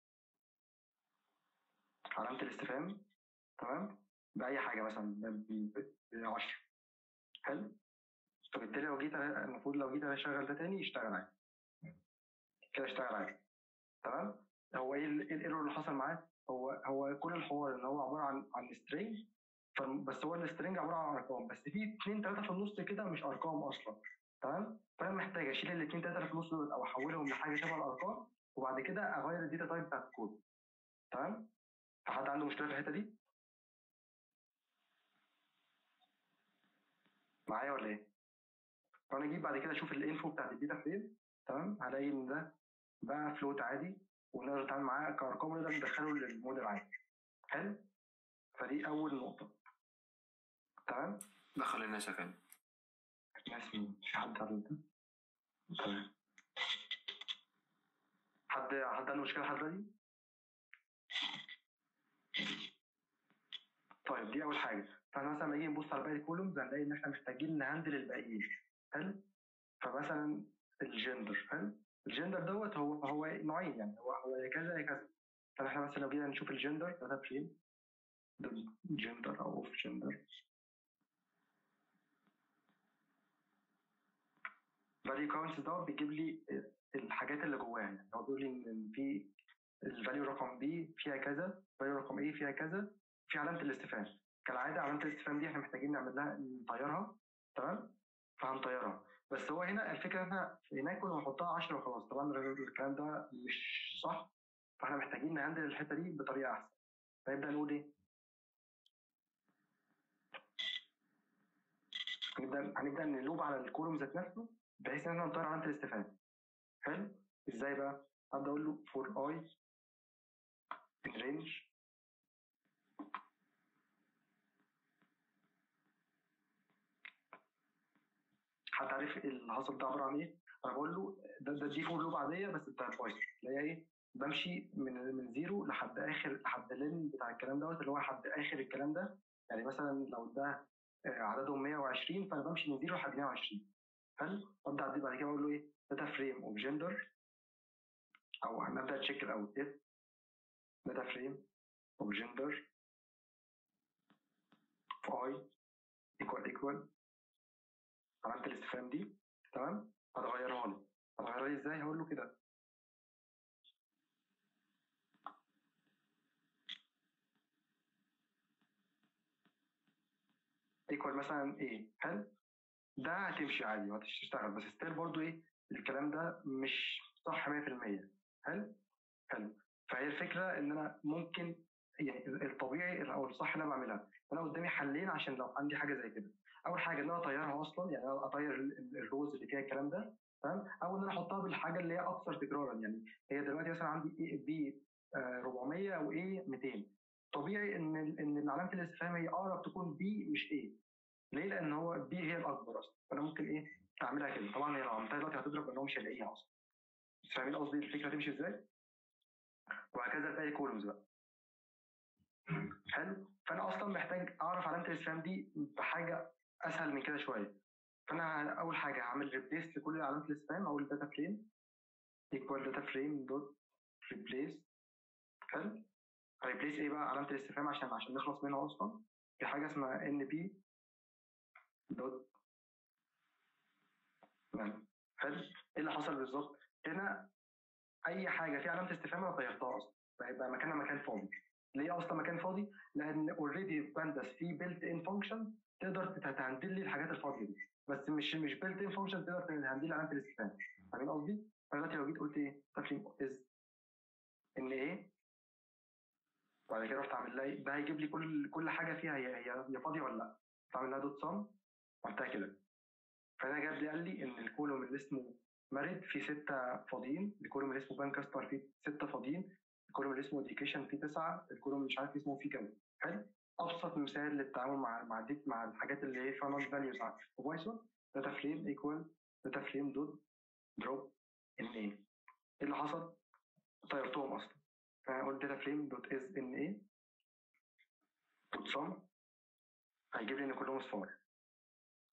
Speaker 1: علامه الاستفهام تمام باي حاجه مثلا ب 10 حلو فبالتالي لو جيت أنا- المفروض لو جيت انا اشغل ده تاني يشتغل عادي كده اشتغل عادي تمام هو ايه ال- ايه الايرور اللي حصل معاه هو هو كل الحوار ان هو عباره عن عن سترينج بس هو السترينج عباره عن ارقام بس في اثنين ثلاثه في النص كده مش ارقام اصلا تمام فانا محتاج اشيل الاثنين ثلاثه اللي في النص دول او احولهم لحاجه شبه الارقام وبعد كده اغير الداتا تايب بتاعت الكود تمام فحد عنده مشكله في الحته دي معايا ولا ايه؟ فانا اجيب بعد كده اشوف الانفو بتاعت الداتا فين تمام هلاقي ان ده بقى فلوت عادي ونقدر نتعامل معاه كارقام ونقدر ندخله للموديل عادي حلو فدي اول نقطه تمام
Speaker 3: دخل الناس يا كان
Speaker 1: ناس مين في حد قبل ده تمام حد حد عنده مشكله لحد دلوقتي طيب دي اول حاجه فاحنا مثلا لما نيجي نبص على باقي الكولومز هنلاقي ان احنا محتاجين نهندل الباقيين حلو فمثلا الجندر حلو الجندر دوت هو هو نوعين يعني هو هو يا كذا يا كذا فاحنا مثلا لو جينا نشوف الجندر داتا فريم جندر او اوف جندر فاليو كاونتس دوت بيجيب لي الحاجات اللي جواها يعني هو بيقول لي ان في الفاليو رقم بي فيها كذا فاليو رقم ايه فيها كذا في علامه الاستفهام كالعاده علامه الاستفهام دي احنا محتاجين نعمل لها نطيرها تمام فهنطيرها بس هو هنا الفكره ان احنا هناك كنا نحطها 10 وخلاص طبعا الكلام ده مش صح فاحنا محتاجين نهندل الحته دي بطريقه احسن فنبدا نقول ايه هنبدا هنبدا نلوب على الكولوم ذات نفسه بحيث ان احنا نطير علامه الاستفهام حلو ازاي بقى ابدا اقول له for i in range حد عارف اللي حصل ده عباره عن ايه؟ انا بقول له ده ده دي فور لوب عاديه بس بتاع بايثون اللي هي ايه؟ بمشي من من زيرو لحد اخر لحد اللين بتاع الكلام دوت اللي هو لحد اخر الكلام ده يعني مثلا لو ده آه، عددهم 120 فانا بمشي من زيرو لحد 120 حلو؟ ابدا اعدي بعد كده اقول له ايه؟ داتا فريم اوف جندر او هنبدا تشيك الاول ايه؟ داتا فريم اوف جندر اي ايكوال ايكوال علامة الاستفهام دي تمام هتغيرها لي هتغيرها لي ازاي هقول له كده ايكوال مثلا ايه حلو ده هتمشي عادي وهتشتغل بس ستيل برضو ايه الكلام ده مش صح 100% حلو حلو فهي الفكره ان انا ممكن يعني الطبيعي او الصح اللي انا بعملها انا قدامي حلين عشان لو عندي حاجه زي كده اول حاجه ان انا اطيرها اصلا يعني انا اطير ال- ال- الروز اللي فيها الكلام ده تمام او ان انا احطها بالحاجه اللي هي اكثر تكرارا يعني هي دلوقتي مثلا عندي اي بي 400 او اي 200 طبيعي ان ال- ان علامه الاستفهام هي اقرب تكون بي مش اي ليه؟ لان هو بي هي الاكبر اصلا فانا ممكن ايه اعملها كده طبعا هي لو عملتها دلوقتي هتضرب ان هو مش هيلاقيها اصلا بس فاهمين قصدي الفكره تمشي ازاي؟ وهكذا باقي الكولومز بقى حلو فانا اصلا محتاج اعرف علامه الاستفهام دي بحاجه اسهل من كده شويه فانا اول حاجه هعمل ريبليس لكل علامه الاستفهام اقول داتا فريم ايكوال داتا فريم دوت ريبليس حلو ريبليس ايه بقى علامه الاستفهام عشان عشان نخلص منها اصلا في حاجه اسمها ان بي دوت نعم حلو ايه اللي حصل بالظبط هنا اي حاجه فيها علامه استفهام انا طيرتها اصلا فيبقى مكانها مكان فاضي ليه اصلا مكان فاضي لان اوريدي بانداس في بيلت ان فانكشن تقدر تهندل لي الحاجات الفاضيه دي بس مش مش بيلت ان فانكشن تقدر تهندل لي علامه الاستفهام فاهمين قصدي؟ فدلوقتي لو جيت قلت ايه؟ تفريم از ان ايه بعد كده رحت عامل لها إيه؟ ده هيجيب لي كل كل حاجه فيها هي هي هي فاضيه ولا لا فاعمل لها دوت سم عملتها كده فانا جاب لي قال لي ان الكولوم اللي اسمه مارد فيه سته فاضيين الكولوم اللي اسمه بانكاستر فيه سته فاضيين الكولوم اللي اسمه اديوكيشن فيه تسعه الكولوم اللي مش عارف اسمه فيه كام حلو ابسط مثال للتعامل مع مع دي مع الحاجات اللي هي فيها نون فاليوز في بايثون داتا فريم ايكوال داتا فريم دوت دروب ان ايه ايه اللي حصل؟ طيرتهم اصلا فانا قلت داتا فريم دوت از ان ايه دوت سم هيجيب لي ان كلهم اصفار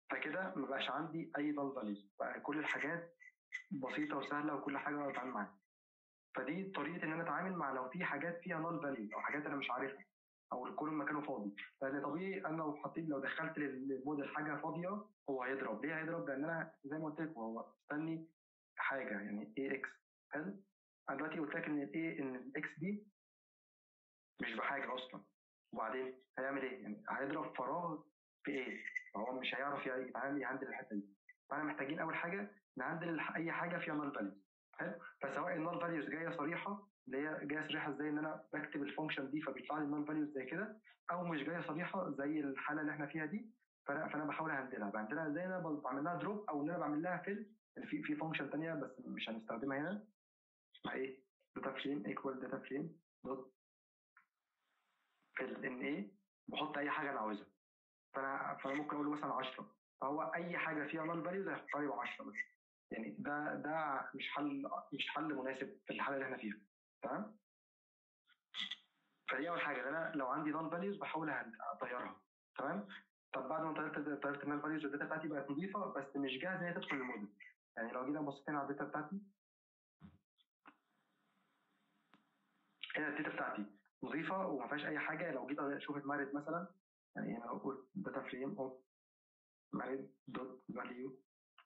Speaker 1: فكده ما بقاش عندي اي null values بقى كل الحاجات بسيطه وسهله وكل حاجه اقدر اتعامل معاها فدي طريقه ان انا اتعامل مع لو في حاجات فيها null values او حاجات انا مش عارفها او الكولوم مكانه فاضي لان طبيعي انا لو حطيت لو دخلت للموديل حاجه فاضيه هو هيضرب ليه هيضرب لان انا زي ما قلت لكم هو مستني حاجه يعني اي اكس حلو انا دلوقتي قلت لك ان الايه ان الاكس دي مش بحاجه اصلا وبعدين هيعمل ايه؟ يعني هيضرب فراغ في ايه؟ فهو مش هيعرف يتعامل يهندل الحته دي فاحنا محتاجين اول حاجه نهندل اي حاجه فيها نال فاليوز حلو فسواء النال فاليوز جايه صريحه اللي هي جايه صريحه ازاي ان انا بكتب الفانكشن دي فبيطلع لي النال فاليوز زي كده او مش جايه صريحه زي الحاله اللي احنا فيها دي فانا فانا بحاول اهندلها بهندلها ازاي انا بعمل لها دروب او ان انا بعمل لها فيل في في فانكشن ثانيه بس مش هنستخدمها هنا اسمها ايه؟ داتا فريم ايكوال داتا فريم دوت في الان ايه بحط اي حاجه انا عاوزها فانا فانا ممكن اقول له مثلا 10 فهو اي حاجه فيها نال فاليوز هيحطها لي ب 10 بس يعني ده ده مش حل مش حل مناسب في الحاله اللي احنا فيها تمام فدي اول حاجه انا لو عندي نال فاليوز بحاول اطيرها تمام طب بعد ما طيرت طيرت النال فاليوز الداتا بتاعتي بقت نظيفه بس مش جاهزه ان هي تدخل الموديل يعني لو جينا بصينا على الداتا بتاعتي هنا الداتا بتاعتي نظيفه وما فيهاش اي حاجه لو جيت اشوف اتمارد مثلا يعني هنا لو قلت داتا فريم اوف مارد دوت فاليو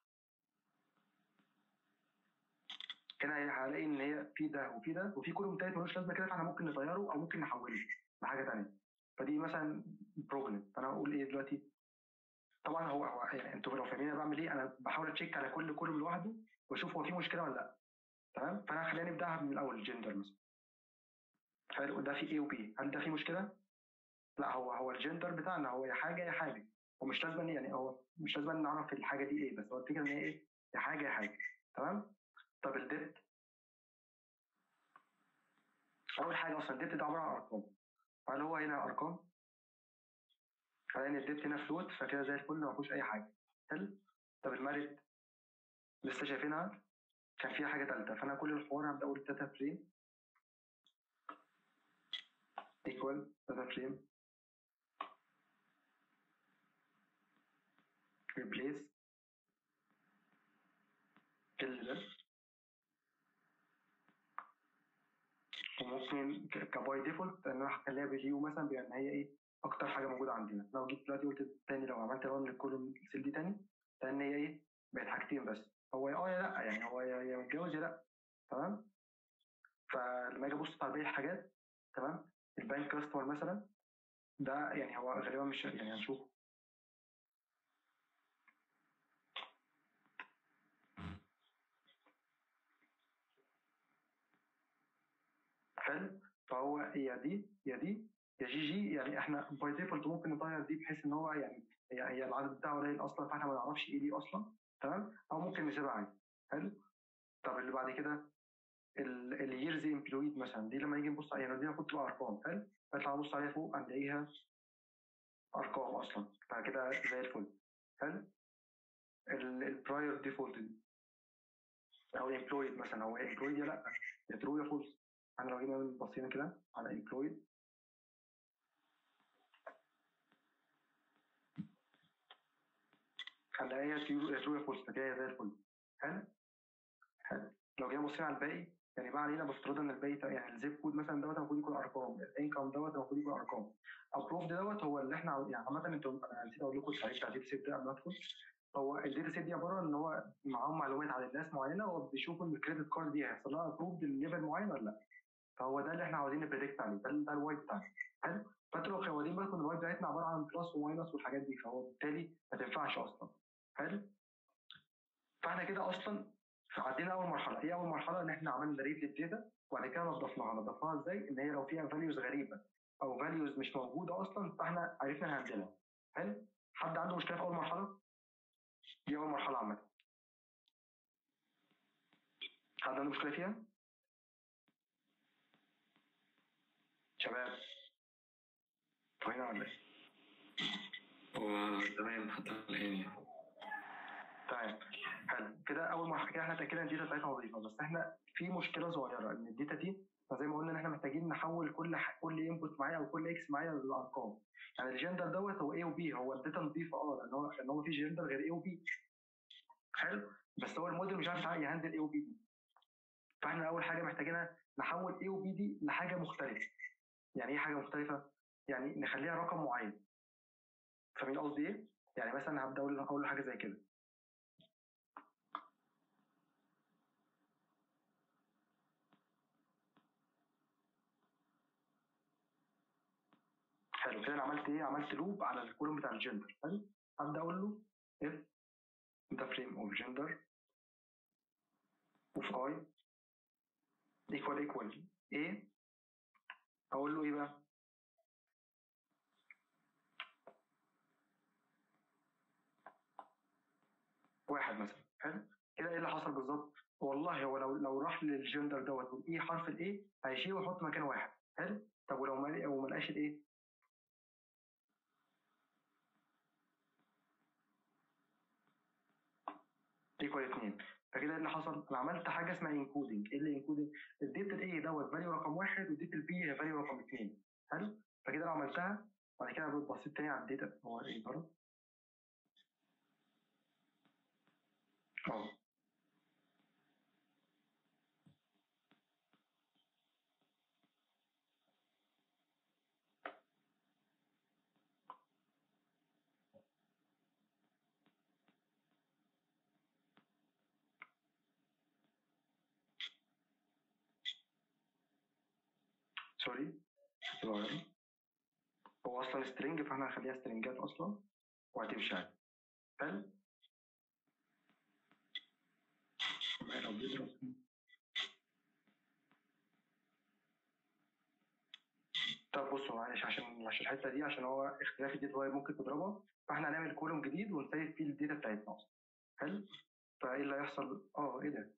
Speaker 1: هنا هلاقي ان هي في ده وفي ده وفي كولوم تالت ملوش لازمه كده فاحنا ممكن نغيره او ممكن نحوله لحاجه ثانيه فدي مثلا بروبلم فانا هقول ايه دلوقتي طبعا هو هو يعني انتوا لو فاهمين انا بعمل ايه انا بحاول اتشيك على كل كولوم لوحده واشوف هو في مشكله ولا لا تمام فانا خلينا نبداها من الاول الجندر مثلا حلو ده في ايه وبي هل ده في مشكله؟ لا هو هو الجندر بتاعنا هو يا حاجه يا حاجه ومش لازم يعني هو مش لازم نعرف الحاجه دي ايه بس هو الفكره ان هي ايه يا حاجه يا حاجه تمام طب الديت اول حاجه اصلا الديت ده عباره عن ارقام فهل هو هنا ارقام فلان الديت هنا فلوت فكده زي الفل ما فيهوش اي حاجه حلو طب المارد لسه شايفينها كان فيها حاجه ثالثه فانا كل الحوار هبدا اقول داتا فريم equal data frame replace كل ده وممكن كباي ديفولت ان انا هخليها فاليو مثلا بان هي ايه اكتر حاجه موجوده عندنا لو جيت دلوقتي قلت تاني لو عملت ران للكولوم السيل دي تاني لان هي ايه بقت حاجتين بس هو اه يا لا يعني هو يا يا متجوز يا لا تمام فلما اجي ابص على باقي الحاجات تمام البانك كاستمر مثلا ده يعني هو غالبا مش يعني هنشوف حلو فهو يا دي يا دي يا جي جي يعني احنا باي ديفولت ممكن نطير دي بحيث ان هو يعني هي هي العدد بتاعه قليل اصلا فاحنا ما نعرفش ايه دي اصلا تمام او ممكن نسيبها عادي حلو طب اللي بعد كده اليرز امبلويد مثلا دي لما نيجي نبص عليها دي المفروض تبقى ارقام حلو نطلع نبص عليها فوق هنلاقيها ارقام اصلا فكده زي الفل حلو البراير ديفولت دي او امبلويد مثلا هو امبلويد يا لا يا ترو يا فولس احنا لو جينا بصينا كده على امبلويد هنلاقيها ترو يا فولس فكده زي الفل حلو حلو لو جينا بصينا على الباقي يعني ما علينا بافتراض ان الباقي يعني الزيب كود مثلا دوت المفروض يكون ارقام الانكم دوت المفروض يكون ارقام ابروفد دوت هو اللي احنا يعني عامه انتوا انا نسيت اقول لكم التعريف بتاع الداتا سيت ده قبل ما ادخل هو الداتا سيت دي عباره ان هو معاهم معلومات عن الناس معينه وبيشوفوا ان الكريدت كارد دي هيحصل لها ابروفد لليفل معين ولا لا فهو ده اللي احنا عاوزين نبريدكت عليه ده ده الواي بتاعنا حلو فانتوا لو واخدين بالكم ان الواي بتاعتنا عباره عن بلس وماينس والحاجات دي فهو بالتالي ما تنفعش اصلا حلو فاحنا كده اصلا عدينا اول مرحله ايه اول مرحله ان احنا عملنا ريت للداتا وبعد كده نضفناها نضفناها ازاي ان هي لو فيها فاليوز غريبه او فاليوز مش موجوده اصلا فاحنا عرفنا نهندلها حلو حد عنده مشكله في اول مرحله دي اول مرحله عامه حد عنده مشكله فيها شباب هنا ولا ايه
Speaker 2: هو تمام حتى الآن يعني
Speaker 1: تمام حلو كده اول مرحله كده احنا اتاكدنا ان الداتا بتاعتنا نظيفه بس احنا في مشكله صغيره ان الداتا دي زي ما قلنا ان احنا محتاجين نحول كل ح... كل انبوت معايا او كل اكس معايا للارقام يعني الجندر دوت هو اي وبي هو الداتا نظيفه اه لان هو لان هو في جندر غير اي وبي حلو بس هو الموديل مش عارف يهندل اي وبي دي فاحنا اول حاجه محتاجينها نحول اي وبي دي لحاجه مختلفه يعني ايه حاجه مختلفه يعني نخليها رقم معين فاهمين قصدي ايه يعني مثلا هبدا اقول اقول له حاجه زي كده حلو كده انا عملت ايه عملت لوب على الكولوم بتاع الجندر حلو هبدا اقول له if the frame of gender of i equal equal a اقول له ايه بقى واحد مثلا حلو كده ايه اللي حصل بالظبط والله هو لو لو راح للجندر دوت والاي حرف الاي هيشيله ويحط مكانه واحد حلو طب ولو ما لو ما لقاش الايه ايكوال 2 فكده ايه اللي حصل؟ انا عملت حاجه اسمها انكودنج، ايه اللي انكودنج؟ اديت الاي دوت فاليو رقم واحد واديت البي فاليو رقم اثنين حلو؟ فكده انا عملتها بعد كده بصيت تاني على الداتا هو ايه بره؟ اه سوري صغيرة. هو اصلا سترينج فاحنا هنخليها سترينجات اصلا وهتمشي عادي حلو ما لو بيضرب طب بصوا معلش عشان عشان الحته دي عشان هو اختلاف الداتا واير ممكن تضربها فاحنا هنعمل كولوم جديد ونسيب فيه الداتا بتاعتنا اصلا حلو فايه اللي هيحصل اه ايه ده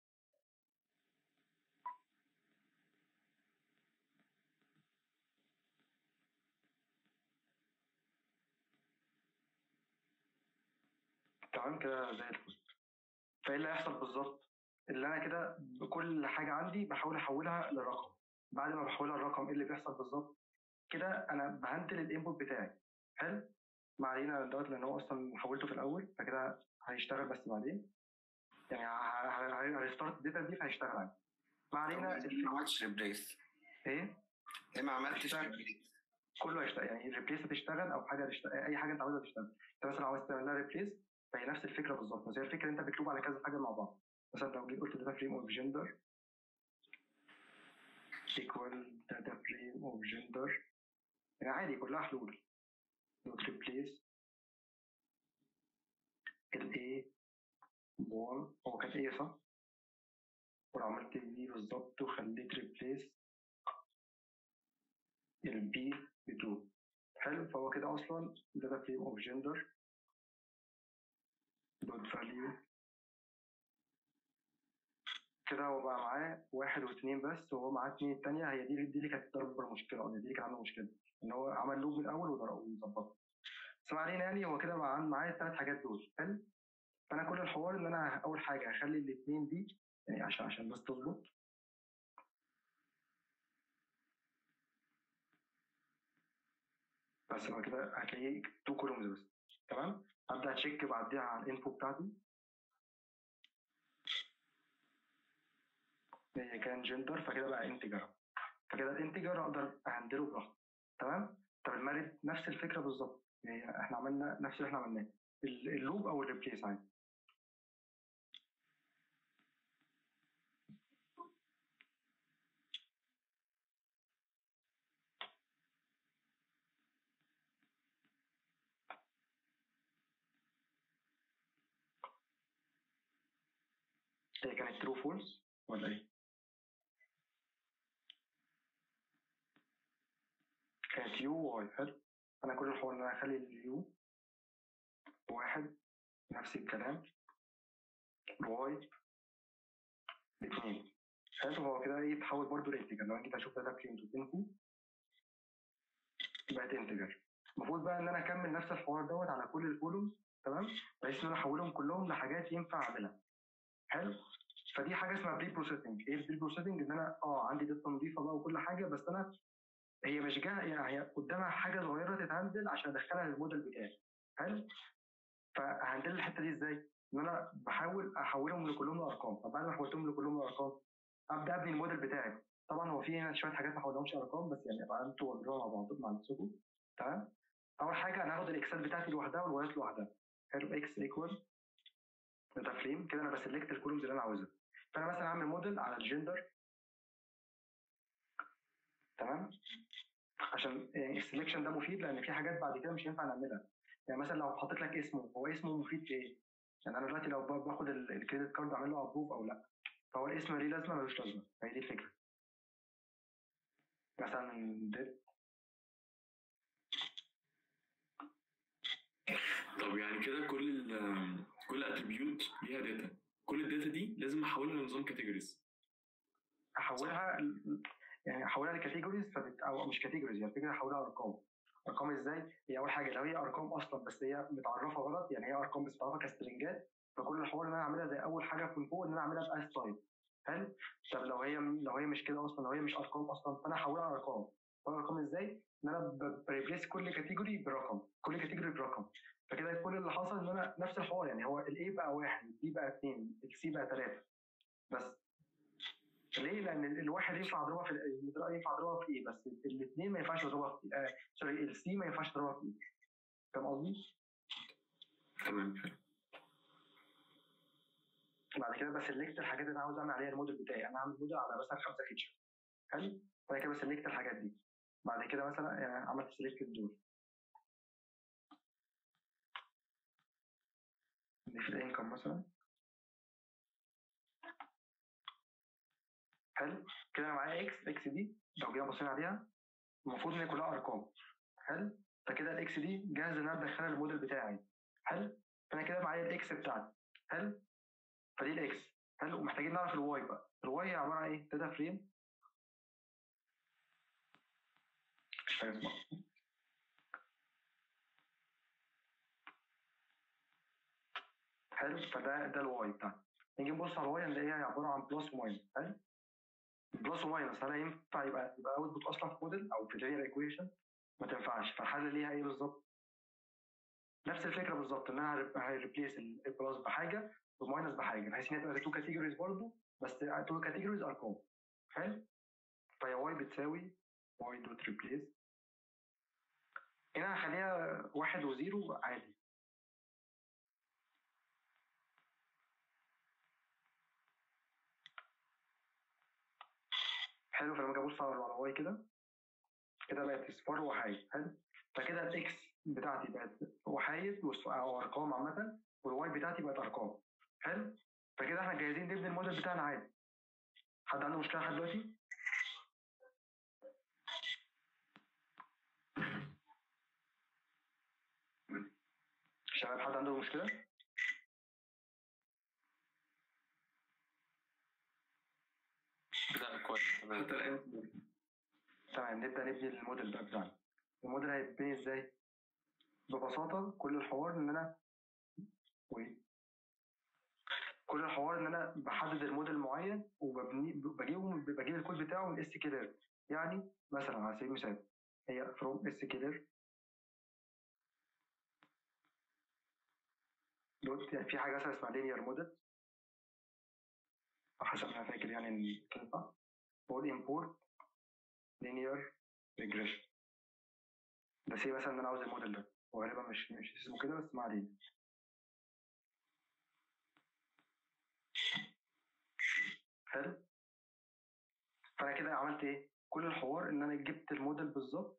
Speaker 1: تمام كده زي الفل فايه اللي هيحصل بالظبط اللي انا كده بكل حاجه عندي بحاول احولها لرقم بعد ما بحولها لرقم ايه اللي بيحصل بالظبط كده انا بهندل الانبوت بتاعي حلو ما علينا دوت لان هو اصلا حولته في الاول فكده هيشتغل بس بعدين يعني هيستارت الداتا دي فهيشتغل عادي ما علينا
Speaker 3: ليه ما عملتش ريبليس
Speaker 1: ايه
Speaker 3: ليه ما عملتش
Speaker 1: هشتغل.
Speaker 3: ريبليس
Speaker 1: كله هيشتغل يعني الريبليس هتشتغل او حاجه تشتغل اي حاجه انت عاوزها تشتغل انت مثلا عاوز تعمل لها ريبليس فهي نفس الفكره بالظبط بس هي الفكره انت بتلوب على كذا حاجه مع بعض مثلا لو جيت قلت داتا فريم اوف جندر ايكوال داتا فريم اوف جندر يعني عادي كلها حلول دوت ريبليس الاي 1 هو كان ايه صح؟ ولو عملت دي بالظبط وخليت ريبليس البي ب 2 حلو فهو كده اصلا داتا فريم اوف جندر دوت فاليو كده هو بقى معاه واحد واثنين بس وهو معاه اثنين الثانيه هي دي دي اللي كانت ضرب المشكله دي اللي كان عنده مشكله ان هو عمل لوب من الاول وضرب وظبطها بس ما علينا يعني هو كده مع معايا الثلاث حاجات دول حلو فانا كل الحوار ان انا اول حاجه هخلي الاثنين دي يعني عشان عشان بس تظبط بس هو كده هتلاقيه تو كولومز بس تمام ابدا اتشيك بعديها على الانفو بتاعتي هي كان جندر فكده بقى انتجر فكده الانتجر اقدر اهندله براحتي تمام طب المارد نفس الفكره بالظبط يعني احنا عملنا نفس اللي احنا عملناه ال- اللوب او الريبليس عادي هي كانت ترو فولس ولا ايه؟ كانت يو واي حلو انا كل الحوار ان انا اخلي اليو واحد نفس الكلام الواي اثنين حلو هو كده ايه تحول برضه لانتجر لو انا جيت اشوف داتا فريم تو انفو بقت انتجر المفروض بقى ان انا اكمل نفس الحوار دوت على كل الكولومز تمام بحيث ان انا احولهم كلهم لحاجات ينفع اعملها حلو فدي حاجه اسمها بري بروسيسنج ايه البري بروسيسنج ان انا اه عندي داتا نظيفه بقى وكل حاجه بس انا هي مش جايه يعني هي قدامها حاجه صغيره تتهندل عشان ادخلها للموديل بتاعي حلو فهندل الحته دي ازاي؟ ان انا بحاول احولهم لكلهم لارقام طب بعد ما حولتهم لكلهم لارقام ابدا ابني الموديل بتاعي طبعا هو في هنا شويه حاجات ما حولهمش ارقام بس يعني ابقى انتوا واجروها مع بعض مع نفسكم تمام اول حاجه انا هاخد الاكسل بتاعتي لوحدها والوايات لوحدها حلو اكس ايكوال داتا فريم كده انا بسلكت الكولومز اللي انا عاوزها فانا مثلا اعمل موديل على الجندر تمام عشان يعني السلكشن ده مفيد لان في حاجات بعد كده مش هينفع نعملها يعني مثلا لو حطيت لك اسمه هو اسمه مفيد في ايه؟ يعني انا دلوقتي لو ب- باخد ال- الكريدت كارد اعمل له ابروف او لا فهو الاسم ليه لازمه ملوش لازمه هي دي الفكره مثلا ده
Speaker 2: طب يعني كده كل ال كل اتريبيوت ليها داتا كل الداتا دي لازم احولها لنظام كاتيجوريز
Speaker 1: احولها ل- يعني احولها لكاتيجوريز فبت... او مش كاتيجوريز يعني الفكره احولها ارقام ارقام ازاي؟ هي اول حاجه لو هي ارقام اصلا بس هي متعرفه غلط يعني هي ارقام بس متعرفه كسترنجات فكل الحوار ان انا اعملها زي اول حاجه من فوق ان انا اعملها باس تايب حلو؟ طب لو هي لو هي مش كده اصلا لو هي مش ارقام اصلا فانا احولها ارقام احولها ارقام ازاي؟ ان انا بريبليس كل كاتيجوري برقم كل كاتيجوري برقم فكده كل اللي حصل ان انا نفس الحوار يعني هو الاي بقى واحد البي بقى اثنين السي بقى ثلاثه بس ليه؟ لان ال- الواحد ينفع اضربها في ال- ينفع اضربها في ايه بس الاثنين ما ينفعش اضربها في آه سوري السي ما ينفعش اضربها في ايه فاهم قصدي؟
Speaker 2: تمام حلو
Speaker 1: بعد كده بسلكت الحاجات اللي انا عاوز اعمل عليها الموديل بتاعي انا هعمل موديل على مثلا خمسه فيتشر حلو؟ بعد كده بسلكت الحاجات دي بعد كده مثلا يعني عملت سيلكت دول دي في الانكم مثلا حلو كده انا معايا اكس اكس دي لو جينا بصينا عليها المفروض ان هي كلها ارقام حلو فكده الاكس دي جاهز ان انا ادخلها الموديل بتاعي حلو فانا كده معايا الاكس بتاعتي حلو فدي الاكس حلو ومحتاجين نعرف الواي بقى الواي هي عباره عن ايه داتا فريم مش حاجه اسمها حلو فده ده الواي بتاعتي نيجي نبص على الواي نلاقيها هي عباره عن بلس وماينس حلو بلس وماينس هل ينفع يبقى يبقى اوتبوت اصلا في موديل او في لينير ايكويشن ما تنفعش فالحل ليها ايه بالظبط؟ نفس الفكره بالظبط ان انا هريبليس البلس بحاجه والماينس بحاجه بحيث ان هي تبقى تو كاتيجوريز برضه بس تو كاتيجوريز ارقام حلو؟ فهي واي بتساوي واي دوت ريبليس هنا هخليها واحد وزيرو عادي حلو فلما اجي ابص على على واي كده كده بقت اصفار وحايد حلو فكده الاكس بتاعتي بقت وحايد وص- او ارقام عامه والواي بتاعتي بقت ارقام حلو فكده احنا جاهزين نبني الموديل بتاعنا عادي حد عنده مشكله لحد دلوقتي؟ شباب حد عنده مشكله؟
Speaker 3: لا كويس تمام
Speaker 2: حتى الان
Speaker 1: تمام نبدا نبني الموديل بقى بتاعنا الموديل هيتبني ازاي؟ ببساطه كل الحوار ان انا وي. كل الحوار ان انا بحدد الموديل معين وببني بجيبه بجيب الكود بتاعه من اس كيلر يعني مثلا على سبيل المثال هي فروم اس كيلر دوت يعني في حاجه مثلا اسمها لينير موديل حسب ما انا فاكر يعني ان تنفع بقول امبورت لينير ريجريشن ده سي مثلا ان انا عاوز الموديل ده وغالبا مش مش اسمه كده بس ما علينا حلو فانا كده عملت ايه كل الحوار ان انا جبت الموديل بالظبط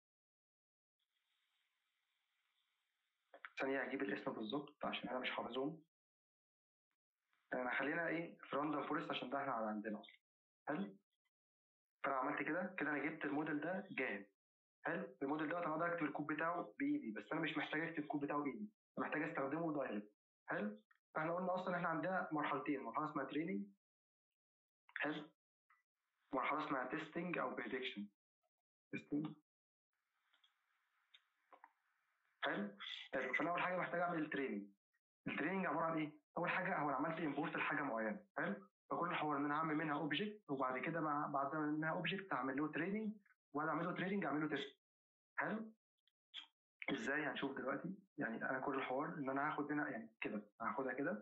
Speaker 1: ثانية هجيب الاسم بالظبط عشان انا مش حافظهم انا خلينا ايه في راندوم فورست عشان ده احنا على عندنا اصلا حلو فانا عملت كده كده انا جبت الموديل ده جاهز حلو الموديل دوت انا اقدر اكتب الكود بتاعه بايدي بس انا مش محتاج اكتب الكود بتاعه بايدي انا محتاج استخدمه دايركت حلو فاحنا قلنا اصلا احنا عندنا مرحلتين مرحله اسمها تريننج حلو مرحله اسمها تيستنج او بريدكشن تيستنج حلو حلو فانا اول حاجه محتاج اعمل التريننج التريننج عباره عن ايه؟ اول حاجه هو انا عملت امبورت لحاجه معينه حلو فكل الحوار ان انا هعمل منها اوبجكت وبعد كده مع بعد ما منها اوبجكت هعمل له تريننج وبعد اعمل له تريننج اعمل له تيست حلو ازاي هنشوف دلوقتي يعني انا كل الحوار ان انا هاخد هنا يعني كده هاخدها كده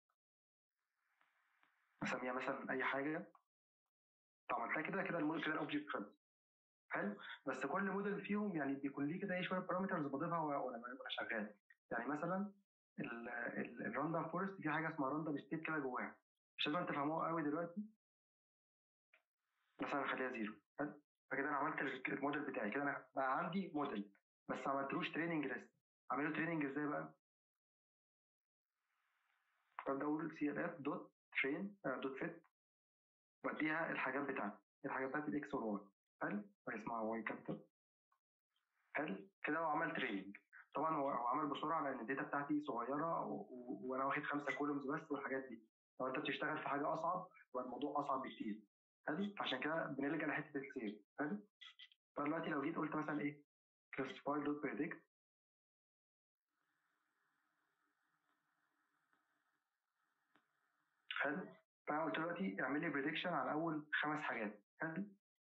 Speaker 1: اسميها مثلا اي حاجه طب عملتها كده كده الموديل كده الاوبجكت خلص حلو بس كل موديل فيهم يعني بيكون ليه كده ايه شويه بارامترز بضيفها وانا وانا شغال يعني مثلا الراندوم فورست في حاجه اسمها راندوم ستيت كده جواها مش لازم تفهموها قوي دلوقتي مثلا خليها زيرو حلو فكده انا عملت الموديل بتاعي كده انا بقى عندي موديل بس ما عملتلوش تريننج لسه اعمله تريننج ازاي بقى؟ ببدا اقول سي ال اف دوت ترين دوت فيت واديها الحاجات بتاعتي الحاجات بتاعتي الاكس والواي حلو اسمها واي كابتل حلو كده هو عمل تريننج طبعا هو هو عمل بسرعه لان الداتا بتاعتي صغيره و- و- وانا واخد خمسه كولومز بس والحاجات دي لو انت بتشتغل في حاجه اصعب يبقى الموضوع اصعب بكتير حلو عشان كده بنلجا لحته السيف حلو فدلوقتي لو جيت قلت مثلا ايه classify dot predict حلو فانا قلت دلوقتي اعمل لي بريدكشن على اول خمس حاجات حلو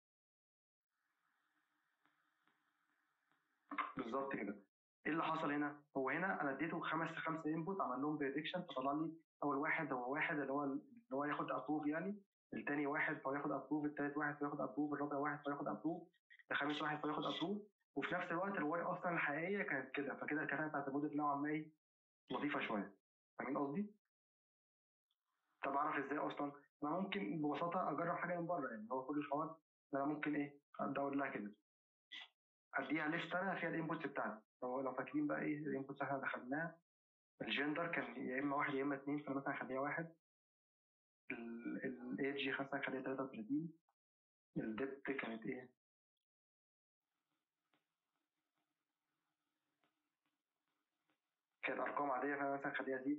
Speaker 1: بالظبط كده ايه اللي حصل هنا؟ هو هنا انا اديته خمس خمسه انبوت عمل لهم بريدكشن فطلع لي اول واحد هو واحد اللي هو اللي هو ياخد ابروف يعني الثاني واحد فياخد ابروف الثالث واحد فياخد ابروف الرابع واحد فياخد ابروف الخامس واحد فياخد ابروف وفي نفس الوقت الواي اصلا الحقيقيه كانت كده فكده الكفاءه بتاعت الموديل نوعا ما ايه لطيفه شويه فاهمين قصدي؟ طب اعرف ازاي اصلا؟ انا ممكن ببساطه اجرب حاجه من بره يعني هو كل الحوار إن انا ممكن ايه ابدا اقول لها كده اديها ليست انا فيها الانبوتس بتاعتي لو لو فاكرين بقى ايه الانبوتس احنا دخلناها الجندر كان يا اما واحد يا اما اثنين فانا مثلا هخليها واحد الايدج مثلا هخليها 33 الدبت كانت ايه؟ كانت ارقام عاديه فانا مثلا هخليها زيرو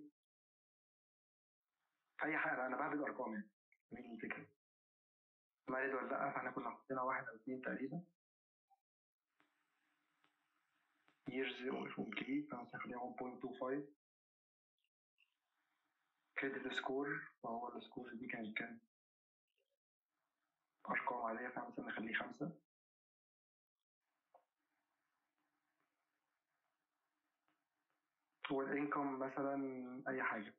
Speaker 1: اي حاجه انا بعمل ارقام يعني فاهمين الفكره مارد ولا لا فاحنا كنا حاطينها واحد او اثنين تقريبا years of complete فمثلا خليها 1.25 كريدت سكور فهو السكور دي كانت كام؟ أرقام عادية فمثلا نخليه خمسة والإنكم مثلا أي حاجة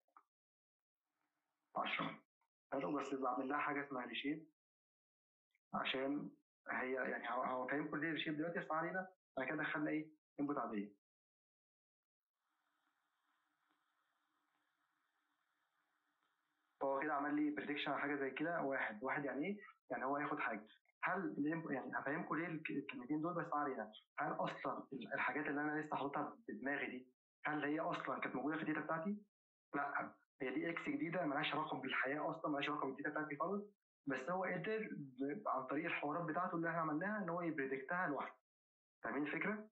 Speaker 1: عشرة حلو بس بعمل لها حاجة اسمها ريشيب عشان هي يعني هو هو فاهم كل ريشيب دلوقتي اسمع علينا بعد كده دخلنا ايه انبوت عادية فهو كده عمل لي بريدكشن على حاجة زي كده واحد واحد يعني ايه؟ يعني هو ياخد حاجة هل الانبوت يعني هفهمكم ليه الك- الكلمتين دول بس ما علينا هل اصلا الحاجات اللي انا لسه حاططها في دماغي دي هل هي اصلا كانت موجوده في الداتا بتاعتي؟ لا هي دي اكس جديده مالهاش علاقه بالحياه اصلا مالهاش علاقه بالداتا بتاعتي خالص بس هو قدر ب- عن طريق الحوارات بتاعته اللي احنا عملناها ان هو يبريدكتها لوحده فاهمين الفكره؟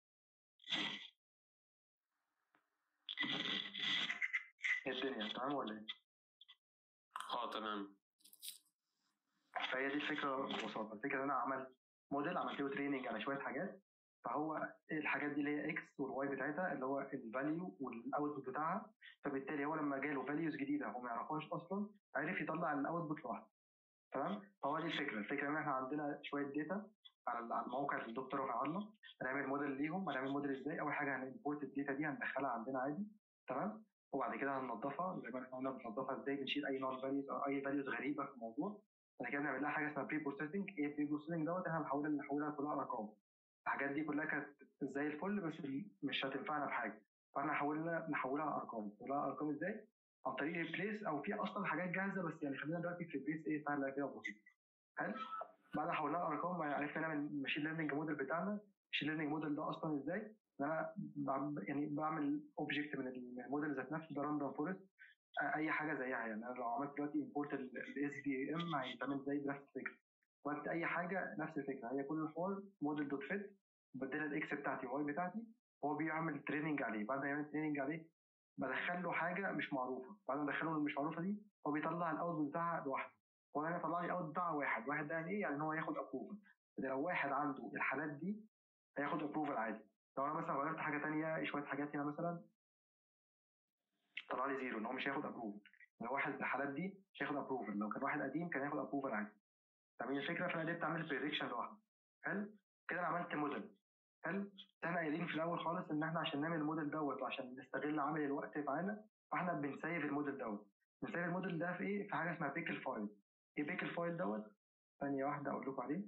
Speaker 1: ايه الدنيا تمام ولا ايه؟
Speaker 3: اه تمام
Speaker 1: فهي دي الفكره ببساطه الفكره ان انا عملت موديل عملت له تريننج على شويه حاجات فهو الحاجات دي اللي هي اكس والواي بتاعتها اللي هو الفاليو والاوتبوت بتاعها فبالتالي هو لما جاله فاليوز جديده هو ما يعرفهاش اصلا عرف يطلع الاوتبوت لوحده تمام فهو دي الفكره الفكره ان احنا عندنا شويه داتا على على الموقع اللي الدكتور رفعها لنا هنعمل موديل ليهم هنعمل موديل ازاي اول حاجه هنimporت الداتا دي هندخلها عندنا عادي تمام وبعد كده هننضفها زي ما احنا قلنا بننضفها ازاي بنشيل اي نون فاليوز او اي فاليوز غريبه في الموضوع بعد كده بنعمل لها حاجه اسمها بري بروسيسنج ايه البري بروسيسنج دوت احنا بنحولها نحولها كلها ارقام الحاجات دي كلها كانت زي الفل بس مش هتنفعنا بحاجه فاحنا حاولنا نحولها ارقام نحولها ارقام ازاي؟ عن طريق ريبليس او في اصلا حاجات جاهزه بس يعني خلينا دلوقتي في ريبليس ايه سهله كده وبسيطه حلو بعد ما حولناها ارقام عرفنا نعمل الماشين ليرنينج موديل بتاعنا الماشين ليرنينج موديل ده اصلا ازاي؟ ان انا بعم- يعني بعمل اوبجكت من الموديل ذات نفسه ده راندوم فورست اي حاجه زيها يعني انا لو عملت دلوقتي امبورت الاس دي ام هيتعمل زي بنفس الفكره وقت اي حاجه نفس الفكره هي كل الحوار موديل دوت فيت بديلها الاكس بتاعتي واي بتاعتي هو بيعمل تريننج عليه بعد ما يعمل تريننج عليه بدخل له حاجه مش معروفه بعد ما ادخله المش معروفه دي هو بيطلع الاوتبوت بتاعها لوحده هو هنا طلع لي الاوتبوت بتاعها واحد واحد ده يعني ايه يعني ان هو ياخد ابروفل لو واحد عنده الحالات دي هياخد ابروفل عادي لو انا مثلا غيرت حاجه تانية شويه حاجات هنا مثلا طلع لي زيرو ان هو مش هياخد ابروف لو واحد من الحالات دي مش هياخد ابروفل لو كان واحد قديم كان هياخد ابروفل عادي فاهمين الفكره فانا قدرت اعمل بريدكشن لوحده حلو كده انا عملت موديل حلو احنا قايلين في الاول خالص ان احنا عشان نعمل الموديل دوت وعشان نستغل عامل الوقت معانا فاحنا بنسيف الموديل دوت بنسيف الموديل ده في ايه في حاجه اسمها بيكل فايل ايه بيكل فايل دوت ثانيه واحده اقول لكم عليه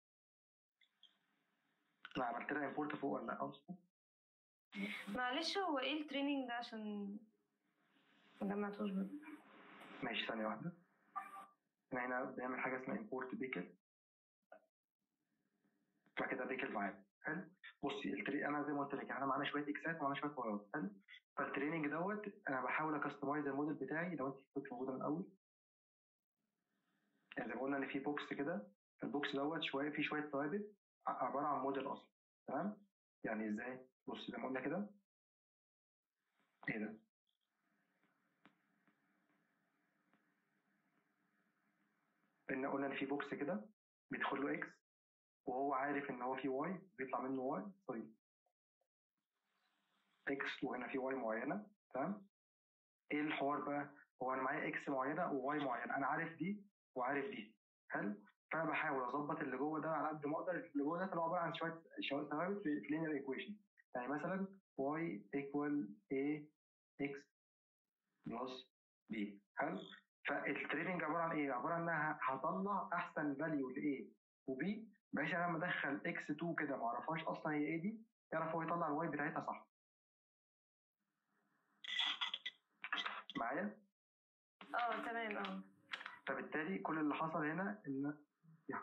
Speaker 1: انا عملت لها امبورت فوق ولا لا اصلا
Speaker 4: معلش هو ايه التريننج ده عشان ما جمعتوش برضه
Speaker 1: ماشي ثانيه واحده احنا هنا بنعمل حاجه اسمها امبورت بيكل بعد كده بيكل معانا حلو بصي التري انا زي ما قلت لك احنا معانا شويه اكسات ومعانا شويه وايات حلو فالتريننج دوت انا بحاول اكستمايز الموديل بتاعي لو انت كنت موجوده من الاول يعني زي ما قلنا ان في بوكس كده البوكس دوت شويه فيه شويه ثوابت ع- عباره عن موديل اصلا تمام يعني ازاي بص زي ما قلنا كده ايه ده ان قلنا ان في بوكس كده بيدخل له اكس وهو عارف ان هو في واي بيطلع منه واي سوري اكس وهنا في واي معينه تمام ايه الحوار بقى هو انا معايا اكس معينه وواي معينه انا عارف دي وعارف دي حلو فانا بحاول اظبط اللي جوه ده على قد ما اقدر اللي جوه ده اللي هو عباره عن شويه شويه ثوابت في لينير ايكويشن يعني مثلا y equal a x plus b حلو فالتريننج عباره عن ايه؟ عباره عن انها هطلع احسن فاليو ل a و b بحيث انا لما ادخل x2 كده ما اعرفهاش اصلا هي ايه دي يعرف هو يطلع الواي بتاعتها صح معايا؟
Speaker 4: اه تمام اه
Speaker 1: فبالتالي كل اللي حصل هنا ان يا.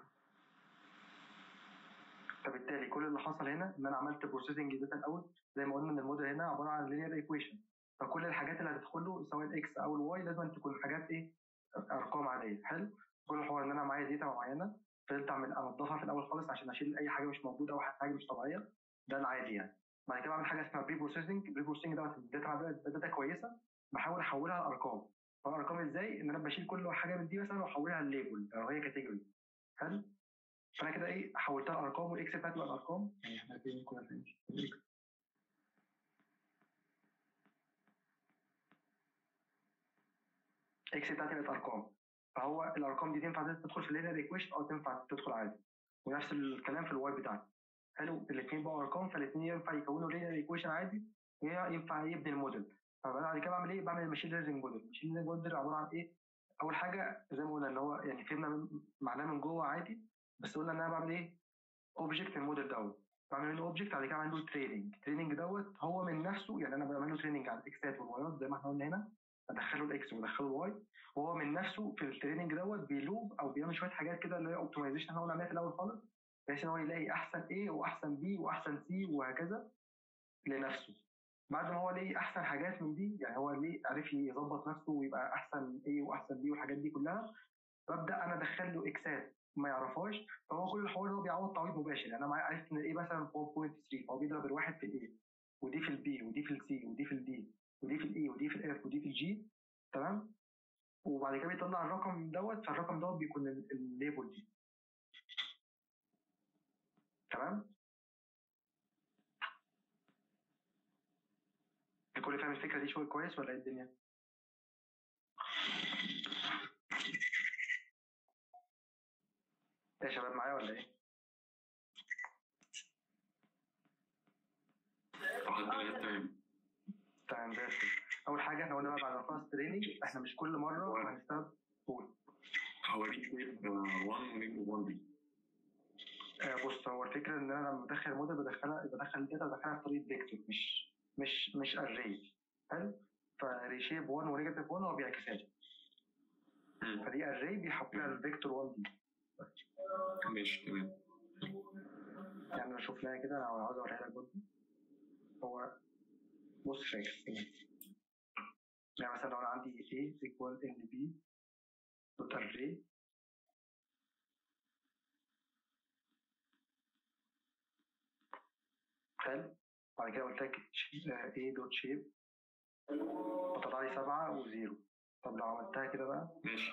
Speaker 1: فبالتالي كل اللي حصل هنا ان انا عملت بروسيسنج داتا الاول زي ما قلنا ان الموديل هنا عباره عن لينير ايكويشن فكل الحاجات اللي هتدخل له سواء الاكس او الواي لازم تكون حاجات ايه ارقام عاديه حلو كل الحوار ان انا معايا داتا معينه فضلت اعمل انضفها في الاول خالص عشان اشيل اي حاجه مش موجوده او حاجه مش طبيعيه ده العادي يعني بعد كده بعمل حاجه اسمها بري بروسيسنج بري بروسيسنج دوت الداتا داتا كويسه بحاول احولها لارقام فالارقام ازاي ان انا بشيل كل حاجه من دي مثلا واحولها لليبل لو هي كاتيجوري حلو فانا كده ايه حولتها لارقام والاكس بتاعتي بقت ارقام يعني احنا فين كنا فين الإكس. اكس بتاعتي بقت ارقام فهو الارقام دي تنفع تدخل في اللينير ايكويشن او تنفع تدخل عادي ونفس الكلام في الواي بتاعتي حلو الاثنين بقوا ارقام فالاثنين ينفع يكونوا لينير ايكويشن عادي وينفع يبني الموديل فبعد كده بعمل ايه؟ بعمل ماشين ليرنينج موديل، الماشين ليرنينج موديل عباره عن ايه؟ اول حاجه زي ما قلنا ان هو يعني فهمنا من معناه من جوه عادي بس قلنا ان انا بعمل ايه؟ اوبجكت الموديل دوت بعمل منه اوبجكت بعد كده بعمل له تريننج، التريننج دوت هو من نفسه يعني انا بعمل له تريننج على الاكسات والوايات زي ما احنا قلنا هنا ادخله الاكس وادخله الواي وهو من نفسه في التريننج دوت بيلوب او بيعمل شويه حاجات كده اللي هي اوبتمايزيشن احنا قلنا عليها في الاول خالص بحيث ان هو يلاقي احسن ايه واحسن بي واحسن سي وهكذا لنفسه بعد ما هو ليه احسن حاجات من دي يعني هو ليه عرف يظبط نفسه ويبقى احسن ايه واحسن بي والحاجات دي كلها ببدا انا ادخل له اكسات ما يعرفهاش فهو كل الحوار هو بيعوض تعويض مباشر يعني انا معايا عرفت ان الايه مثلا 4.3 فهو بيضرب الواحد في الايه ودي في البي ودي في السي ودي في الدي ودي في الاي ودي في الاف ودي في الجي تمام وبعد كده بيطلع الرقم دوت فالرقم دوت بيكون ال- الليبل دي تمام الكل فاهم الفكره دي شويه كويس ولا ايه الدنيا؟ إيه يا شباب معايا ولا ايه؟
Speaker 2: لحد دلوقتي تمام
Speaker 1: تمام زي الفل اول حاجه احنا قلنا بقى بعد ما نخلص تريننج احنا مش كل مره هنستخدم قول
Speaker 2: هوريك شيب 1 ونيجي 1 دي
Speaker 1: آه بص هو الفكره ان انا لما بدخل الموديل بدخلها بدخل الداتا بدخلها بطريقه فيكتور مش مش مش اري حلو فريشيب 1 ونيجاتيف 1 هو بيعكسها لي
Speaker 2: مم.
Speaker 1: فدي اري بيحولها لفيكتور 1 دي
Speaker 2: ماشي تمام
Speaker 1: يعني لو شفناها كده انا عاوز اوريها لك برضه هو بص شايف يعني مثلا لو انا عندي A equal ان بي دوت array حلو بعد كده قلت لك ش- آه، A دوت شيب وطلع لي سبعة وزيرو طب لو عملتها كده بقى
Speaker 2: ماشي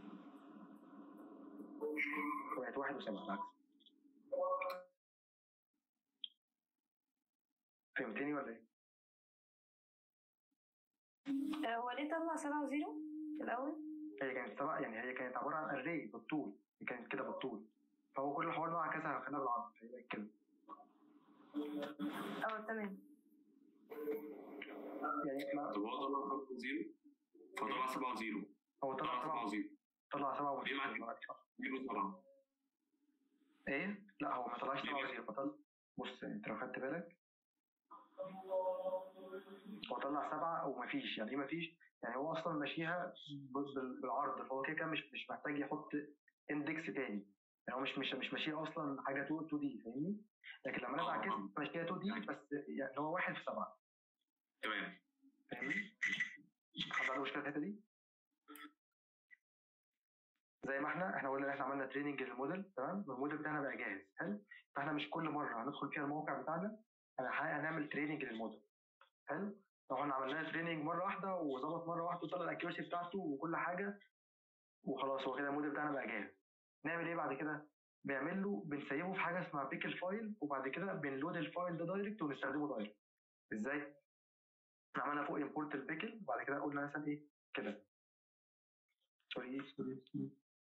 Speaker 1: بقت واحد وسبعة بالعكس فهمتني ولا ايه؟
Speaker 4: آه، هو ليه طلع سبعة وزيرو في الأول؟
Speaker 1: هي كانت سبع يعني هي كانت عباره عن اري بالطول هي كانت كده بالطول فهو كل الحوار نوع كذا خلينا بالعرض فهي بقت كده
Speaker 4: اه تمام
Speaker 1: يعني ما
Speaker 2: طب هو طلع 7 وزيرو فطلع 7 وزيرو
Speaker 1: هو طلع
Speaker 2: طلع 7
Speaker 1: سبعة
Speaker 2: وزيرو
Speaker 1: طلع سبعة ونص
Speaker 2: ليه معاك؟ زيرو 7
Speaker 1: ايه؟ لا هو ما طلعش سبعة وزيرو فطلع بص انت لو خدت بالك هو طلع سبعة ومفيش يعني ايه مفيش؟ يعني هو اصلا ماشيها ب- بال- بالعرض فهو كده كده مش مش محتاج يحط اندكس تاني يعني هو مش مش مش ماشيها اصلا حاجه 2 2 دي فاهمني؟ لكن لما انا
Speaker 2: آه،
Speaker 1: بعكس
Speaker 2: آه.
Speaker 1: ماشيها 2 دي بس يعني هو واحد في سبعة
Speaker 2: تمام
Speaker 1: فاهمني؟ حد عنده مشكله في الحته دي؟ زي ما احنا احنا قلنا ان احنا عملنا تريننج للموديل تمام والموديل بتاعنا بقى جاهز حلو فاحنا مش كل مره هندخل فيها الموقع بتاعنا هنح- هنعمل تريننج للموديل حلو لو احنا عملنا تريننج مره واحده وظبط مره واحده وطلع الاكيورسي بتاعته وكل حاجه وخلاص هو كده الموديل بتاعنا بقى جاهز نعمل ايه بعد كده؟ بنعمل له بنسيبه في حاجه اسمها بيكل فايل وبعد كده بنلود الفايل ده دايركت ونستخدمه دايركت ازاي؟ احنا عملنا فوق امبورت البيكل وبعد كده قلنا مثلا ايه كده سوري سوري سوري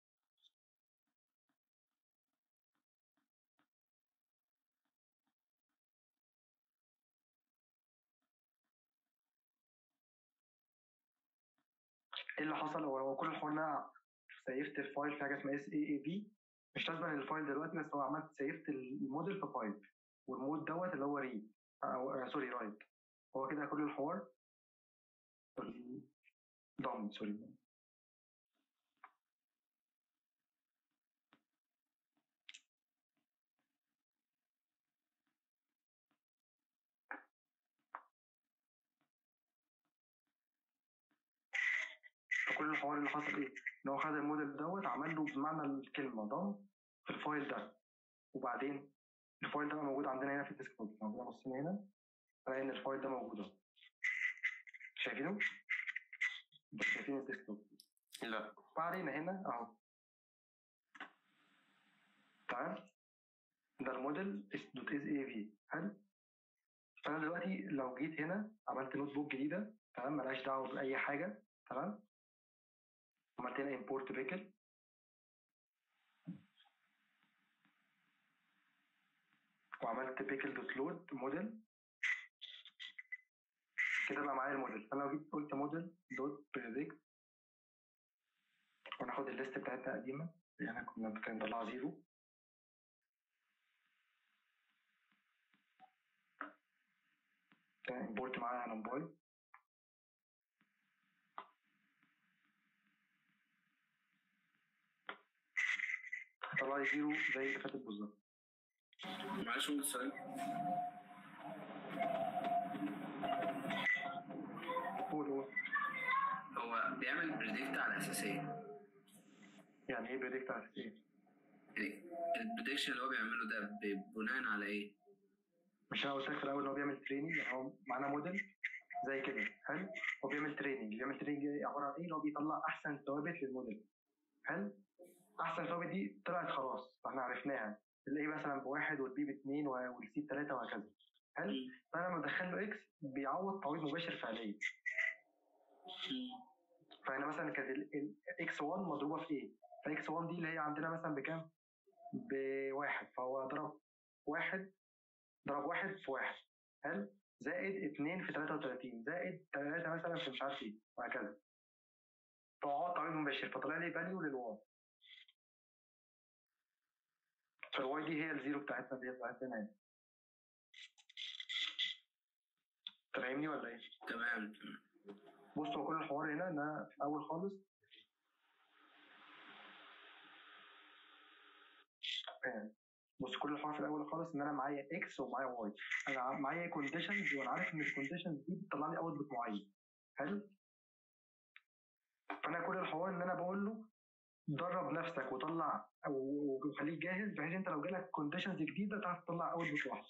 Speaker 1: ايه اللي حصل هو هو كل الحوار ان انا سيفت الفايل في حاجه اسمها اس اي اي بي مش لازم الفايل دلوقتي بس هو عملت سيفت الموديل في فايل والمود دوت اللي هو ريد او آه، سوري رايت هو كده كل الحوار ضم سوري فكل الحوار اللي حصل ايه؟ ان هو خد الموديل دوت عمل له بمعنى الكلمه ضم في الفايل ده وبعدين الفايل ده بقى موجود عندنا هنا في الديسكتوب لو جينا بصينا هنا هنلاقي ان الفايل ده موجود اهو شايفينه؟ بس شايفين الديسكتوب
Speaker 3: لا
Speaker 1: ما علينا هنا اهو تمام ده الموديل دوت از اي في حلو فانا دلوقتي لو جيت هنا عملت نوت بوك جديده تمام ملهاش دعوه باي حاجه تمام عملت هنا امبورت بيكل وعملت بيكل دوت لود موديل كده بقى معايا الموديل فانا لو جيت قلت موديل دوت بريدكت وناخد الليست بتاعتنا القديمه اللي احنا كنا كان نطلعها زيرو امبورت معايا نمباي طلع لي زيرو زي اللي فاتت بالظبط
Speaker 3: معلش ممكن سؤال
Speaker 1: قول قول
Speaker 3: هو بيعمل بريدكت على اساس ايه؟
Speaker 1: يعني ايه بريدكت على اساس ايه؟
Speaker 3: يعني البريدكشن اللي هو بيعمله ده ب- بناء على ايه؟
Speaker 1: مش انا قلت لك في الاول ان هو بيعمل تريننج يعني هو معانا موديل زي كده حلو هو بيعمل تريننج بيعمل تريننج إيه؟ عباره عن ايه؟ اللي هو بيطلع احسن ثوابت للموديل حلو احسن ثوابت دي طلعت خلاص فاحنا عرفناها الاي مثلا بواحد والبي باثنين والسي بثلاثه وهكذا حلو فانا لما بدخل له اكس بيعوض تعويض مباشر فعليا فهنا مثلا كانت الاكس 1 مضروبه في ايه؟ فاكس 1 دي اللي هي عندنا مثلا بكام؟ بواحد فهو ضرب واحد ضرب واحد في واحد حلو زائد 2 في 33 زائد 3 مثلا في مش عارف ايه وهكذا فهو تعويض مباشر فطلع لي فاليو للواي فالواي دي هي الزيرو بتاعتنا اللي هي بتاعتنا هنا فاهمني ولا ايه؟
Speaker 3: تمام تمام
Speaker 1: بص هو كل الحوار هنا ان انا في الاول خالص آه، بص كل الحوار في الاول خالص ان انا معايا اكس ومعايا واي انا ع- معايا كونديشنز وانا عارف ان الكونديشنز دي بتطلع لي اوتبوت معين حلو فانا كل الحوار ان انا بقول له درب نفسك وطلع او وخليك جاهز بحيث انت لو جالك كونديشنز جديده تعرف تطلع اوتبوت واحد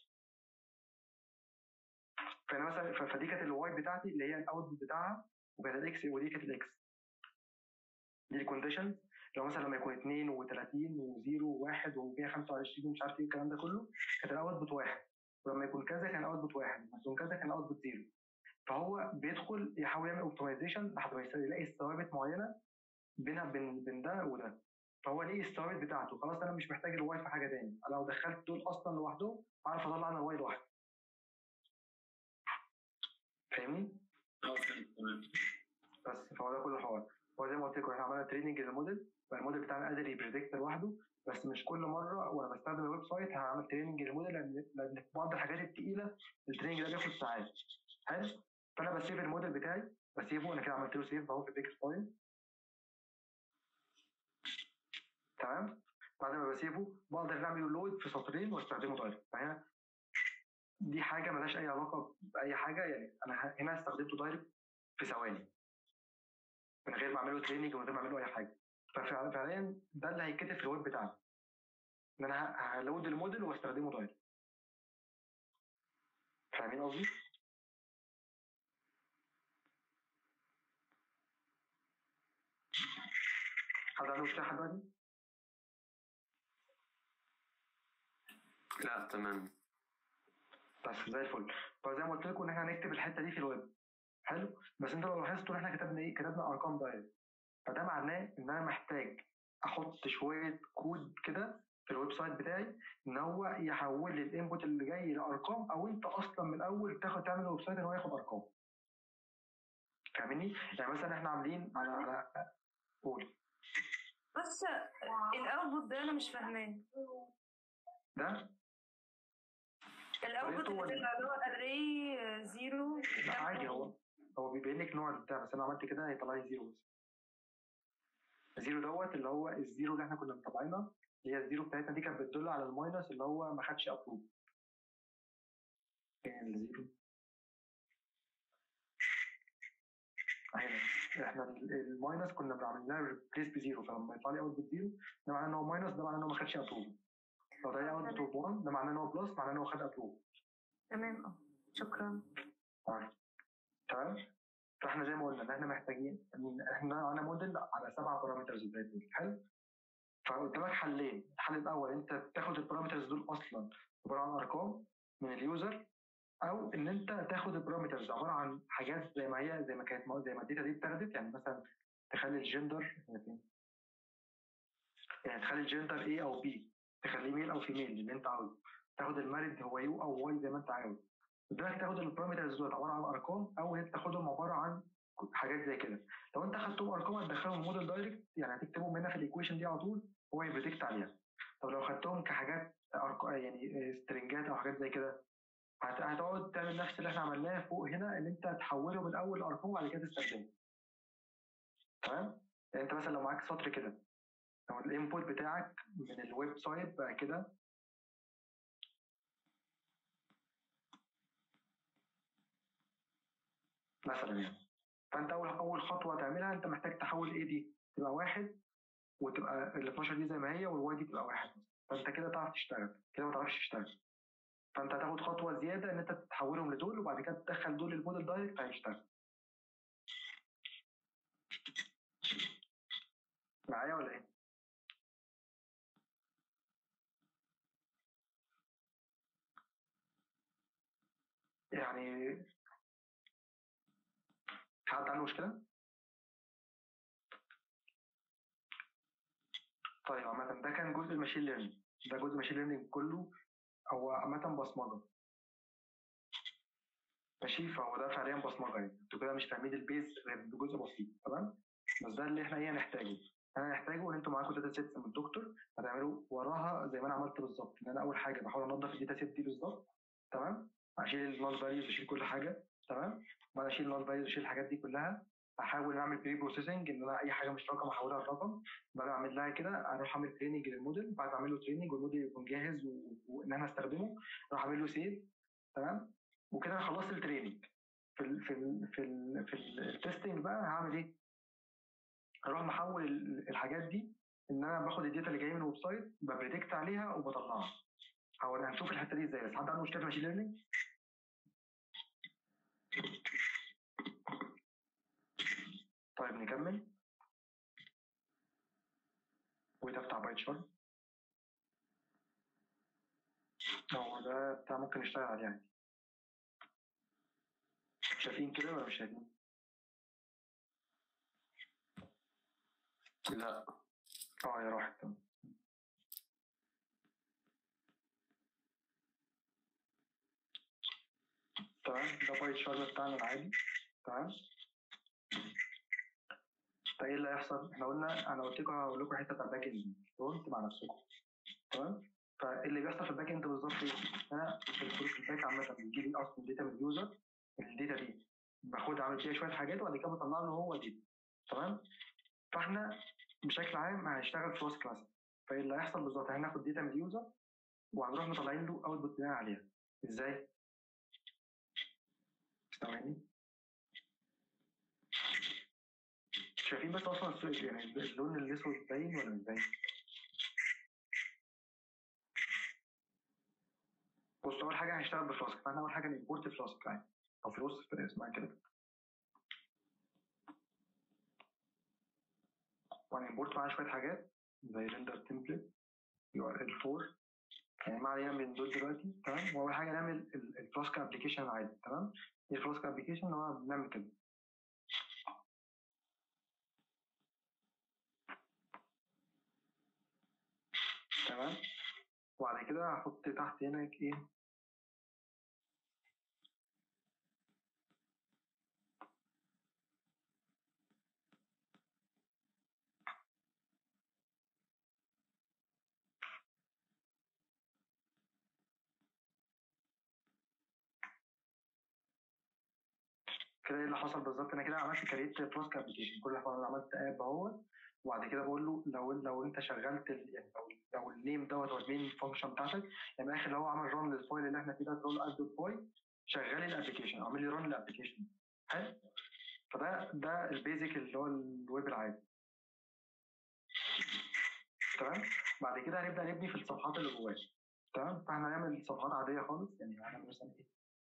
Speaker 1: فانا مثلا ف- فدي كانت الواي بتاعتي اللي هي الاوتبوت بتاعها وكانت الاكس ودي كانت الاكس دي الكونديشن لو مثلا لما يكون 2 و30 و0 و1 و125 ومش عارف ايه الكلام ده كله كانت الاوتبوت واحد ولما يكون كذا كان الاوتبوت واحد لما يكون كذا كان الاوتبوت زيرو فهو بيدخل يحاول يعمل اوبتمايزيشن لحد ما يلاقي ثوابت معينه بينها بين بين ده وده فهو ليه الثوابت بتاعته خلاص انا مش محتاج الواي في حاجه تاني انا لو دخلت دول اصلا لوحدهم اعرف اطلع انا الواي لوحدي فاهمني؟
Speaker 2: اه فهمت تمام
Speaker 1: بس فهو ده كل الحوار هو زي ما قلت لكم احنا عملنا تريننج للموديل فالموديل بتاعنا قادر يبريدكت لوحده بس مش كل مره وانا بستخدم الويب سايت هعمل تريننج للموديل لان لان في بعض الحاجات التقيله التريننج ده بياخد ساعات حلو فانا بسيب الموديل بتاعي بسيبه انا كده عملت له سيف اهو في البيكس فايل تمام بعد ما بسيبه بقدر نعمل لود في سطرين واستخدمه دايركت فهنا دي حاجه ملهاش اي علاقه باي حاجه يعني انا هنا استخدمته دايركت في ثواني من غير ما اعمله تريننج ومن غير ما اعمله اي حاجه ففعليا ده اللي هيتكتب في الويب بتاعنا ان انا ه- هلود الموديل واستخدمه دايركت فاهمين قصدي؟ حد عنده مشكله لحد دلوقتي؟
Speaker 3: لا تمام
Speaker 1: بس زي الفل فزي ما قلت لكم ان احنا هنكتب الحته دي في الويب حلو بس انتوا لو لاحظتوا ان احنا كتبنا ايه كتبنا ارقام دايركت فده معناه ان انا محتاج احط شويه كود كده في الويب سايت بتاعي ان هو يحول لي الانبوت اللي جاي لارقام او انت اصلا من الاول تاخد تعمل الويب سايت ان هو ياخد ارقام فاهمني؟ يعني مثلا احنا عاملين على على قول
Speaker 4: بس الاوتبوت ده انا مش فاهماه
Speaker 1: ده
Speaker 4: الاوتبوت
Speaker 1: طريقته
Speaker 4: اللي طلع اللي هو array زيرو
Speaker 1: لا عادي هو هو بيبين لك نوع البتاع بس انا عملت كده هيطلع لي زيرو بس الزيرو دوت اللي هو الزيرو اللي احنا كنا مطلعينها اللي هي الزيرو بتاعتنا دي كانت بتدل على الماينس اللي هو ما خدش ابروف فين الزيرو هنا احنا ال- الماينس كنا بنعمل لها ريبليس بزيرو فلما يطلع لي اوت بزيرو ده معناه ان هو ماينس ده معناه ان هو ما خدش ابروف لو طلع لي اوت بوت 1 ده معناه ان هو بلس معناه ان هو خد ابروف
Speaker 4: تمام اه شكرا
Speaker 1: تمام فاحنا زي ما قلنا ان احنا محتاجين ان احنا معانا موديل على سبع بارامترز زي دول حلو فقدامك حلين الحل الاول انت تاخد البارامترز دول اصلا عباره عن ارقام من اليوزر او ان انت تاخد البارامترز عباره عن حاجات زي ما هي زي ما كانت مو- زي ما الداتا دي اتاخدت يعني مثلا تخلي الجندر يعني تخلي الجندر ايه او بي تخليه ميل او فيميل اللي انت عاوزه تاخد المارد هو يو او واي زي ما انت عاوز قدامك تاخد البارامترز دول عباره عن ارقام او انت تاخدهم عباره عن حاجات زي كده لو انت خدتهم ارقام هتدخلهم الموديل دايركت يعني هتكتبهم هنا في الايكويشن دي على طول هو يبريدكت عليها طب لو خدتهم كحاجات ارقام يعني سترنجات او حاجات زي كده هت- هتقعد تعمل نفس اللي احنا عملناه فوق هنا ان انت تحوله من الاول لارقام وبعد كده تستخدمه تمام يعني انت مثلا لو معاك سطر كده لو الانبوت بتاعك من الويب سايت بقى كده مثلا يعني فانت اول اول خطوه تعملها انت محتاج تحول ايه دي تبقى واحد وتبقى ال 12 دي زي ما هي والواي دي تبقى واحد فانت كده تعرف تشتغل كده ما تعرفش تشتغل فانت هتاخد خطوه زياده ان انت تحولهم لدول وبعد كده تدخل دول الموديل دايركت هيشتغل معايا ولا ايه؟ يعني حد عنده مشكلة؟ طيب عامة ده كان جزء الماشين ليرنينج ده جزء الماشين ليرنينج كله هو عامة بصمجة ماشي فهو ده فعليا بصمجة يعني انتوا كده مش فاهمين البيز غير بجزء بسيط تمام بس ده اللي احنا ايه هنحتاجه انا هنحتاجه ان انتوا معاكم داتا سيت من الدكتور هتعملوا وراها زي ما انا عملت بالظبط ان انا اول حاجه بحاول انضف الداتا سيت دي بالظبط تمام اشيل النال فاليوز اشيل كل حاجه تمام بعد اشيل النال فاليوز اشيل الحاجات دي كلها احاول اعمل بري بروسيسنج ان انا اي حاجه مش رقم احولها لرقم بعد ما اعمل لها كده اروح اعمل تريننج للموديل بعد ما اعمل له تريننج والموديل يكون جاهز و- وان انا استخدمه اروح اعمل له سيف تمام وكده انا خلصت التريننج في ال في ال في ال في التستنج بقى هعمل ايه؟ هروح محول ال- الحاجات دي ان انا باخد الداتا اللي جايه من الويب سايت ببريدكت عليها وبطلعها هو هنشوف الحته دي ازاي بس حد عنده مشكله في ماشين ليرنينج؟ طيب نكمل وتفتح بايت شارت هو ده بتاع ممكن نشتغل عليه يعني شايفين كده ولا مش شايفين؟
Speaker 3: لا
Speaker 1: اه يا راحت تمام تمام ده باي شارت بتاعنا العادي تمام فايه اللي هيحصل؟ احنا قلنا انا قلت لكم هقول لكم الحته بتاع الباك اند قلت مع نفسكم تمام فاللي بيحصل في الباك اند بالظبط ايه؟ انا في الفول في الباك عامه بيجي لي اصلا داتا من اليوزر الداتا دي باخدها اعمل فيها شويه حاجات وبعد كده بطلع له هو داتا تمام فاحنا بشكل عام هنشتغل فلوس كلاس فايه اللي هيحصل بالظبط هناخد داتا من اليوزر وهنروح مطلعين له اوتبوت بناء عليها ازاي؟ سامعني؟ شايفين بس اصلا السوق يعني اللون الاسود باين ولا مش باين؟ بص اول حاجه هنشتغل بفلاسك فاحنا اول حاجه نimporт فلاسك يعني او فلوس اسمها كده وهنimporت معاها شويه حاجات زي render template يو ار ال 4 يعني ما علينا من دول دلوقتي تمام واول حاجه نعمل الفلاسك ابلكيشن العادي تمام ايه الفلاسك ابلكيشن اللي هو بنعمل كده تمام وبعد كده هحط تحت هنا ايه كده ايه اللي حصل بالظبط انا كده عملت كريت فلاسك ابلكيشن كل حاجه انا عملت اب اهو وبعد كده بقول له لو لو انت شغلت ال- يعني لو لو النيم دوت هو المين فانكشن بتاعتك يعني من الاخر لو هو عمل ران للفايل اللي احنا فيه ده ران از دوت باي شغل الابلكيشن اعمل لي ران للابلكيشن حلو فده ده البيزك اللي هو الويب العادي تمام بعد كده هنبدا نبني في الصفحات اللي جواه تمام فاحنا هنعمل صفحات عاديه خالص يعني هنعمل مثلا ايه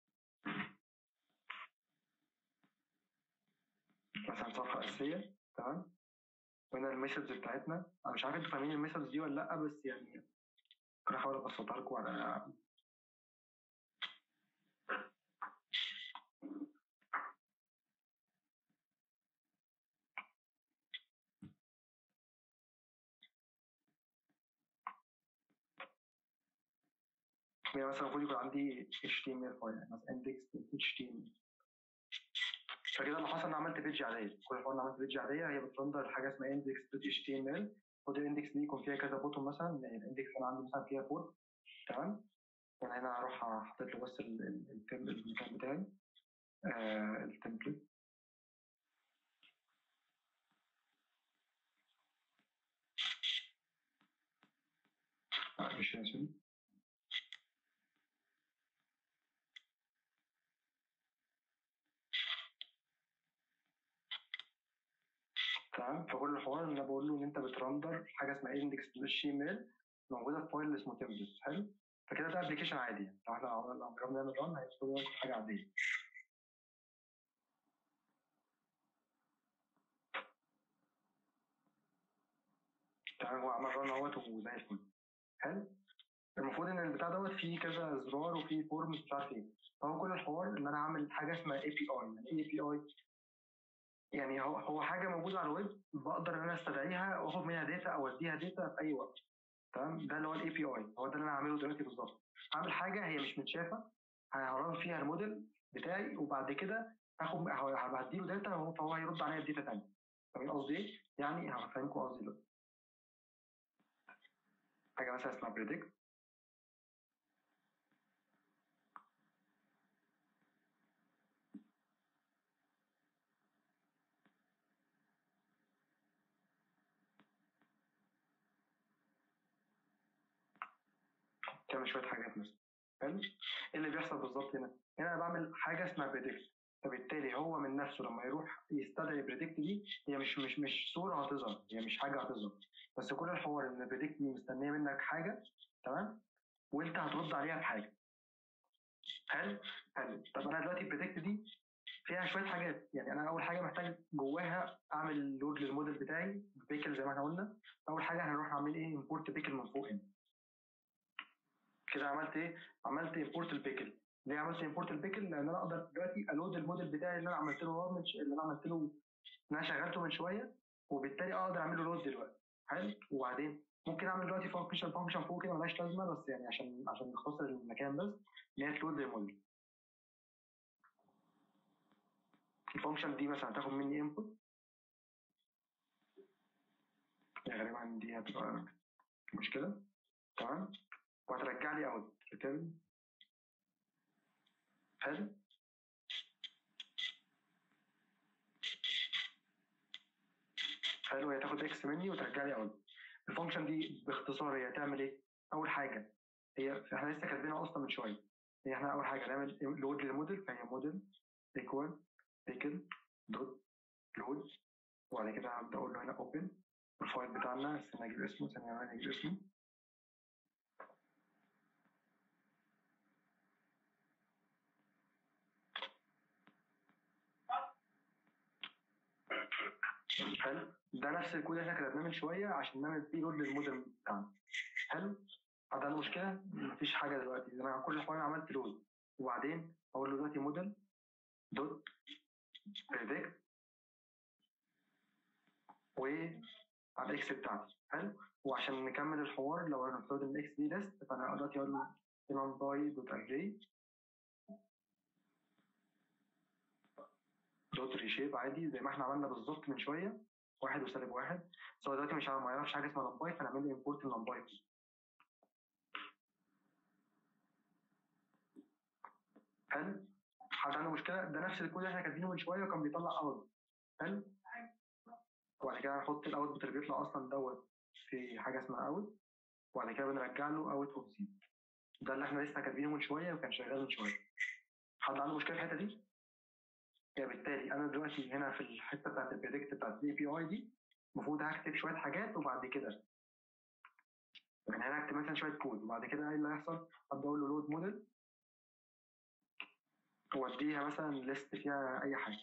Speaker 1: مثلا صفحه اساسيه تمام وهنا الميثودز بتاعتنا انا مش عارف انتوا فاهمين الميثودز دي ولا لا بس يعني ممكن احاول ابسطها لكم على يعني مثلا المفروض يكون عندي HTML فايل يعني مثلا index HTML فكده اللي حصل انا عملت بيج عاديه كل حوار انا عملت بيج عاديه هي بترندر حاجه اسمها index.html المفروض الاندكس دي يكون فيها كذا بوتون مثلا يعني الاندكس انا عندي مثلا فيها فور تمام وانا هنا هروح حاطط له بس ال- ال- التم- المكان بتاعي آه التمبلت آه مش رسمي تمام فكل الحوار ان انا بقول له ان انت بترندر حاجه اسمها اندكس اتش ام ال موجوده في فايل اسمه تمبلت حلو فكده ده ابلكيشن عادي يعني لو احنا لو جربنا نعمل ران هيدخل لنا حاجه عاديه تمام هو عمل ران اهوت وزي الفل حلو المفروض ان البتاع دوت فيه كذا زرار وفيه فورمز مش عارف ايه فهو كل الحوار ان انا اعمل حاجه اسمها اي بي اي يعني ايه اي بي اي يعني هو هو حاجه موجوده على الويب بقدر ان انا استدعيها واخد منها داتا او اديها داتا في اي وقت تمام ده اللي هو الاي بي اي هو ده اللي انا هعمله دلوقتي بالظبط هعمل حاجه هي مش متشافه هران فيها الموديل بتاعي وبعد كده هاخد هديله داتا وهو- فهو هيرد عليا بداتا ثانيه فاهمين قصدي ايه؟ يعني هفهمكم قصدي دلوقتي حاجه مثلا اسمها بريدكت تعمل شويه حاجات مثلا حلو ايه اللي بيحصل بالظبط هنا؟ هنا انا بعمل حاجه اسمها بريدكت فبالتالي هو من نفسه لما يروح يستدعي بريدكت دي هي مش مش مش صوره هتظهر هي مش حاجه هتظهر بس كل الحوار ان البريدكت دي مستنيه منك حاجه تمام وانت هترد عليها بحاجه حلو حلو طب انا دلوقتي البريدكت دي فيها شويه حاجات يعني انا اول حاجه محتاج جواها اعمل لود للموديل بتاعي بيكل زي ما احنا قلنا اول حاجه هنروح نعمل ايه امبورت بيكل من فوق هنا كده عملت ايه عملت امبورت البيكل ليه عملت امبورت البيكل لان انا اقدر دلوقتي الود الموديل بتاعي اللي انا عملت له ران من ش- اللي انا عملت له ان انا شغلته من شويه وبالتالي اقدر اعمل له لود دلوقتي حلو وبعدين ممكن اعمل دلوقتي فانكشن فانكشن فوق كده ملهاش لازمه بس يعني عشان عشان نختصر المكان بس ان هي تلود الموديل الفانكشن دي مثلا هتاخد مني انبوت يعني غالبا دي هتبقى مشكله تمام وهترجع لي اوت ريتيرن حلو حلو هي تاخد اكس مني وترجع لي اوت الفانكشن دي باختصار هي هتعمل ايه؟ اول حاجه هي احنا لسه كاتبينها اصلا من شويه هي احنا اول حاجه نعمل لود للموديل فهي موديل ايكوال بيكل دوت لود وبعد كده هبدا اقول له هنا اوبن الفايل بتاعنا استنى اجيب اسمه ثانيه واحده اجيب اسمه حلو ده نفس الكود اللي احنا كتبناه من شويه عشان نعمل بيه لود للموديل بتاعنا حلو هذا المشكله مفيش حاجه دلوقتي انا كل شويه عملت لود وبعدين اقول له دلوقتي موديل دوت بريدكت و على الاكس بتاعتي حلو وعشان نكمل الحوار لو انا هنفترض ان الاكس دي ليست فانا دلوقتي اقول له ايمان باي دوت اري دوت ريشيب عادي زي ما احنا عملنا بالظبط من شويه واحد وسالب واحد بس هو دلوقتي مش عارف- ما يعرفش حاجه اسمها نمباي فنعمل له امبورت النمباي حلو حد عنده مشكله ده نفس الكود اللي احنا كاتبينه من شويه وكان بيطلع اوت حلو وبعد كده هنحط الاوت اللي بيطلع اصلا دوت في حاجه اسمها اوت وبعد كده بنرجع له اوت اوف زيرو ده اللي احنا لسه كاتبينه من شويه وكان شغال من شويه حد عنده مشكله في الحته دي؟ يعني بالتالي انا دلوقتي هنا في الحته بتاعت البريدكت بتاعت الاي بي اي دي المفروض هكتب شويه حاجات وبعد كده يعني هنا هكتب مثلا شويه كود وبعد كده ايه اللي هيحصل؟ ابدا اقول له لود موديل واديها مثلا ليست فيها اي حاجه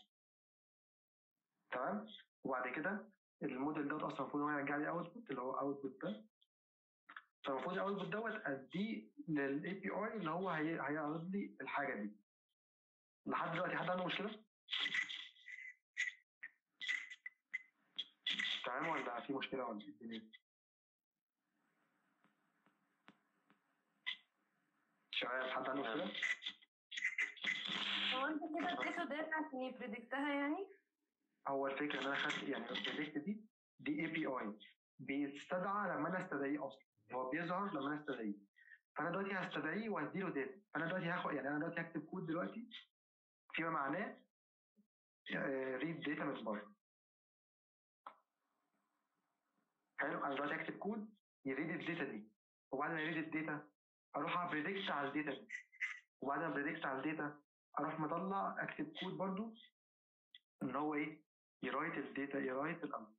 Speaker 1: تمام وبعد كده الموديل دوت اصلا المفروض هو يرجع لي اوتبوت اللي هو اوتبوت ده فالمفروض الاوتبوت دوت اديه للاي بي اي اللي هو هي- هيعرض لي الحاجه دي لحد دلوقتي حد عنده مشكله؟ تمام ولا في مشكله ولا إيه الدنيا؟ شباب حد عنده مشكله؟
Speaker 4: هو انت كده اديته داتا عشان يبريدكتها يعني
Speaker 1: هو الفكره ان انا خدت يعني البريدكت دي دي اي بي اي بيستدعى لما انا استدعيه اصلا هو بيظهر لما انا استدعيه فانا دلوقتي هستدعيه وهديله داتا فانا دلوقتي هاخد يعني انا دلوقتي هكتب كود دلوقتي فيما معناه ريد داتا من بره حلو انا دلوقتي هكتب كود يريد الداتا دي وبعد ما يريد الداتا اروح ابريدكت على الداتا دي وبعد ما بريدكت على الداتا اروح مطلع اكتب كود برضو ان هو ايه يرايت الداتا يرايت الامر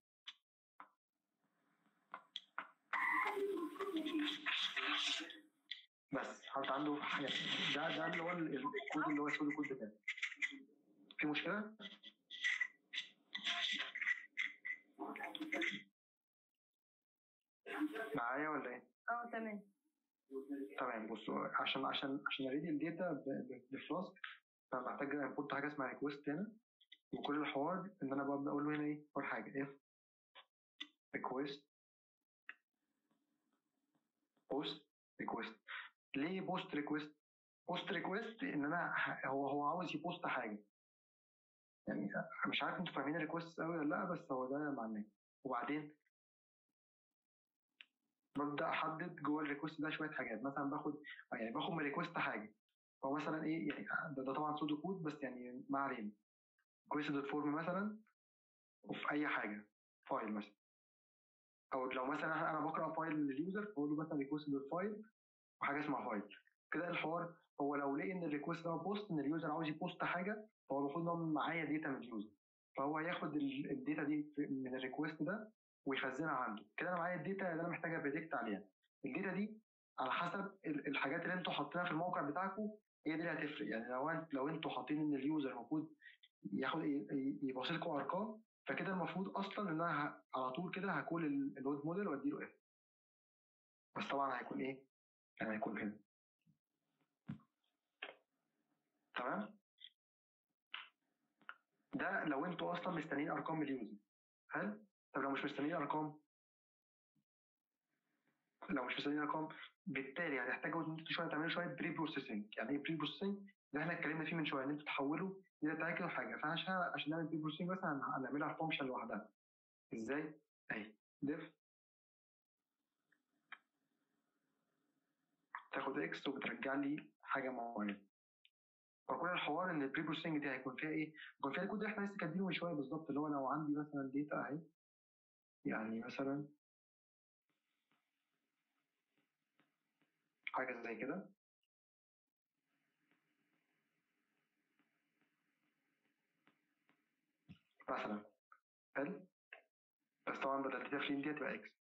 Speaker 1: بس حد عنده حاجه ده ده اللي هو ال- الكود اللي هو الكود الكود بتاعي في مشكله؟ معايا ولا ايه؟
Speaker 4: اه تمام
Speaker 1: تمام بصوا عشان عشان عشان اريد الداتا ب- ب- بفلاسك انا محتاج امبورت حاجه اسمها ريكوست هنا وكل الحوار ان انا ببدا اقول له هنا ايه اول حاجه اف ريكوست بوست ريكوست ليه بوست ريكوست بوست ريكوست ان انا ه- هو هو عاوز يبوست حاجه يعني مش عارف انتوا فاهمين الريكوست قوي ولا لا بس هو ده معناه وبعدين ببدا احدد جوه الريكوست ده شويه حاجات مثلا باخد يعني باخد من الريكوست حاجه هو مثلا ايه يعني ده, ده طبعا سودو كود بس يعني ما علينا ريكوست دوت فورم مثلا وفي اي حاجه فايل مثلا او لو مثلا انا بقرا فايل من اليوزر فاقول له مثلا ريكوست دوت فايل وحاجه اسمها فايل كده الحوار هو لو لقي ان الريكوست ده بوست ان اليوزر عاوز يبوست حاجه فهو المفروض ان هو معايا داتا من اليوزر فهو هياخد ال- الداتا دي في- من الريكوست ده ويخزنها عنده كده انا معايا الداتا اللي انا محتاج ابريدكت عليها الداتا دي على حسب ال- الحاجات اللي انتوا حاطينها في الموقع بتاعكم هي دي اللي هتفرق يعني لو انت لو انتوا حاطين ان اليوزر المفروض ياخد يبص لكم ارقام فكده المفروض اصلا ان انا ه- على طول كده هكول الويب موديل واديله اف بس طبعا هيكون ايه؟ يعني هيكون هنا تمام ده لو انتوا اصلا مستنيين ارقام من اليوزر حلو طب لو مش مستنيين ارقام لو مش مستنيين ارقام بالتالي هتحتاجوا ان انتوا شويه تعملوا شويه بري بروسيسنج يعني ايه بري بروسيسنج اللي احنا اتكلمنا فيه من شويه ان انتوا تحولوا الى تاكدوا حاجه فعشان عشان نعمل بري بروسيسنج مثلا هنعملها فانكشن لوحدها ازاي؟ اهي ديف تاخد اكس وبترجع لي حاجه معينه فكل الحوار ان البري بروسيسنج دي هيكون فيها ايه؟ هيكون فيها الكود اللي احنا لسه كاتبينه من شويه بالظبط اللي هو لو عندي مثلا داتا اهي يعني مثلا حاجه زي كده مثلا حلو بس طبعا بدل الداتا فريم دي هتبقى اكس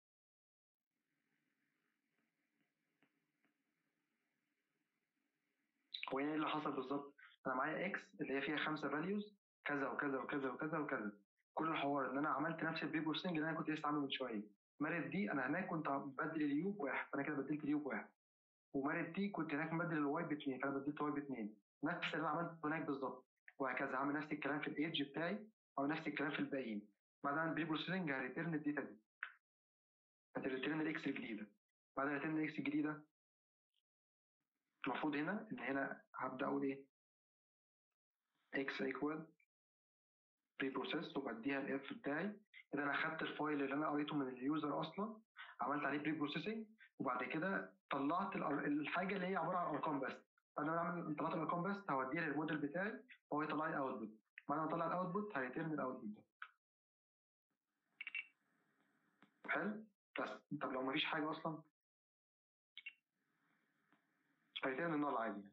Speaker 1: هو يعني ايه اللي حصل بالظبط؟ انا معايا اكس اللي هي فيها خمسه فاليوز كذا وكذا وكذا وكذا وكذا كل الحوار ان انا عملت نفس البري بروسيسنج اللي انا كنت لسه عامله من شويه مارد دي انا هناك كنت بدل اليو بواحد فانا كده بدلت اليو بواحد ومارد دي كنت هناك مبدل الواي باثنين فانا بدلت الواي باثنين نفس اللي انا عملته هناك بالظبط وهكذا هعمل نفس الكلام في الايدج بتاعي او نفس الكلام في الباقيين بعد ما اعمل بري بروسيسنج هريتيرن الداتا دي هتريتيرن الاكس الجديده بعد ما ريتيرن الاكس الجديده المفروض هنا ان هنا هبدا اقول ايه x equal preprocess وبديها الاف بتاعي كده انا خدت الفايل اللي انا قريته من اليوزر اصلا عملت عليه بري بروسيسنج وبعد كده طلعت الأر- الحاجه اللي هي عباره عن ارقام بس بعد ما اعمل طلعت الارقام بس هوديها للموديل بتاعي وهو يطلع لي الاوتبوت بعد ما اطلع الاوتبوت هيترن الاوتبوت ده حلو بس طب لو مفيش حاجه اصلا هيترن النال عادي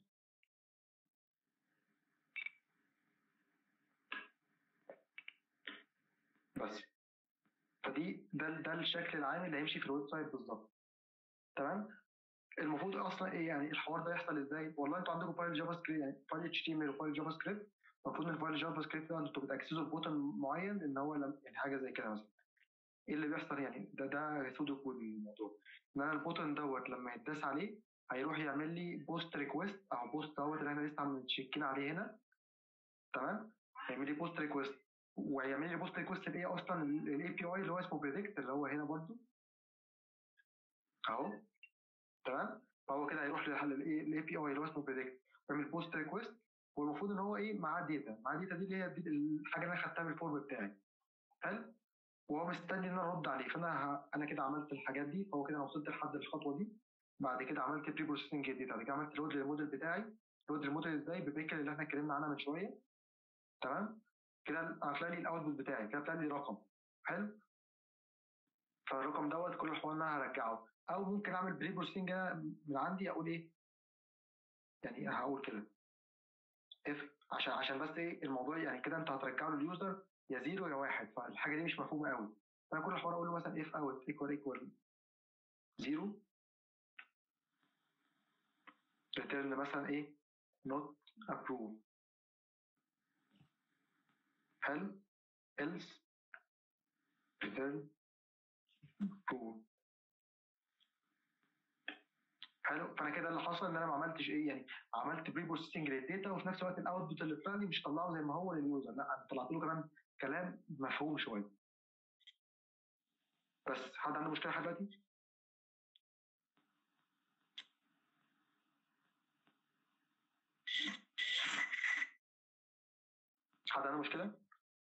Speaker 1: بس فدي ده ده الشكل العام اللي هيمشي في الويب سايت بالظبط تمام المفروض اصلا ايه يعني الحوار ده يحصل ازاي والله انتوا عندكم فايل جافا سكريبت يعني فايل اتش تي ام ال وفايل جافا سكريبت المفروض ان الفايل جافا سكريبت ده انتوا بتاكسسوا البوتن معين ان هو لم- يعني حاجه زي كده مثلا ايه اللي بيحصل يعني ده ده سودو كود الموضوع ان انا البوتن دوت لما يتداس عليه هيروح يعمل لي بوست ريكويست او بوست دوت اللي احنا لسه عم متشيكين عليه هنا تمام هيعمل لي بوست ريكويست وهيعمل لي بوست ريكويست بايه اصلا الاي بي اي اللي هو اسمه بريدكت اللي هو هنا برضو اهو تمام فهو كده هيروح للحل الايه الاي بي اي اللي هو اسمه بريدكت يعمل بوست ريكويست والمفروض ان هو ايه معاه داتا معاه داتا دي اللي هي الداتا- الحاجه اللي انا خدتها من الفورم بتاعي حلو وهو مستني ان انا ارد عليه فانا ه... انا كده عملت الحاجات دي فهو كده انا وصلت لحد الخطوه دي بعد كده عملت بري بروسيسنج داتا بعد كده عملت لود للموديل بتاعي لود للموديل ازاي ببيكل اللي احنا اتكلمنا عنها من شويه تمام كده هتلاقي لي الاوتبوت بتاعي كده هتلاقي لي رقم حلو فالرقم دوت كل الحوار ان انا هرجعه او ممكن اعمل بري بروسيسنج من عندي اقول ايه يعني هقول كده اف عشان عشان بس ايه الموضوع يعني كده انت هترجعه لليوزر يا زيرو يا واحد فالحاجه دي مش مفهومه قوي فانا كل الحوار اقول له مثلا اف اوت ايكوال ايكوال زيرو ريتيرن مثلا ايه نوت ابروف حلو else return true حلو فانا كده اللي حصل ان انا ما عملتش ايه يعني عملت بري بروسيسنج للداتا وفي نفس الوقت الاوتبوت اللي طلع لي مش طلعه زي ما هو لليوزر لا انا طلعت له كمان كلام مفهوم شويه بس حد عنده مشكله لحد دلوقتي؟ حد عنده مشكله؟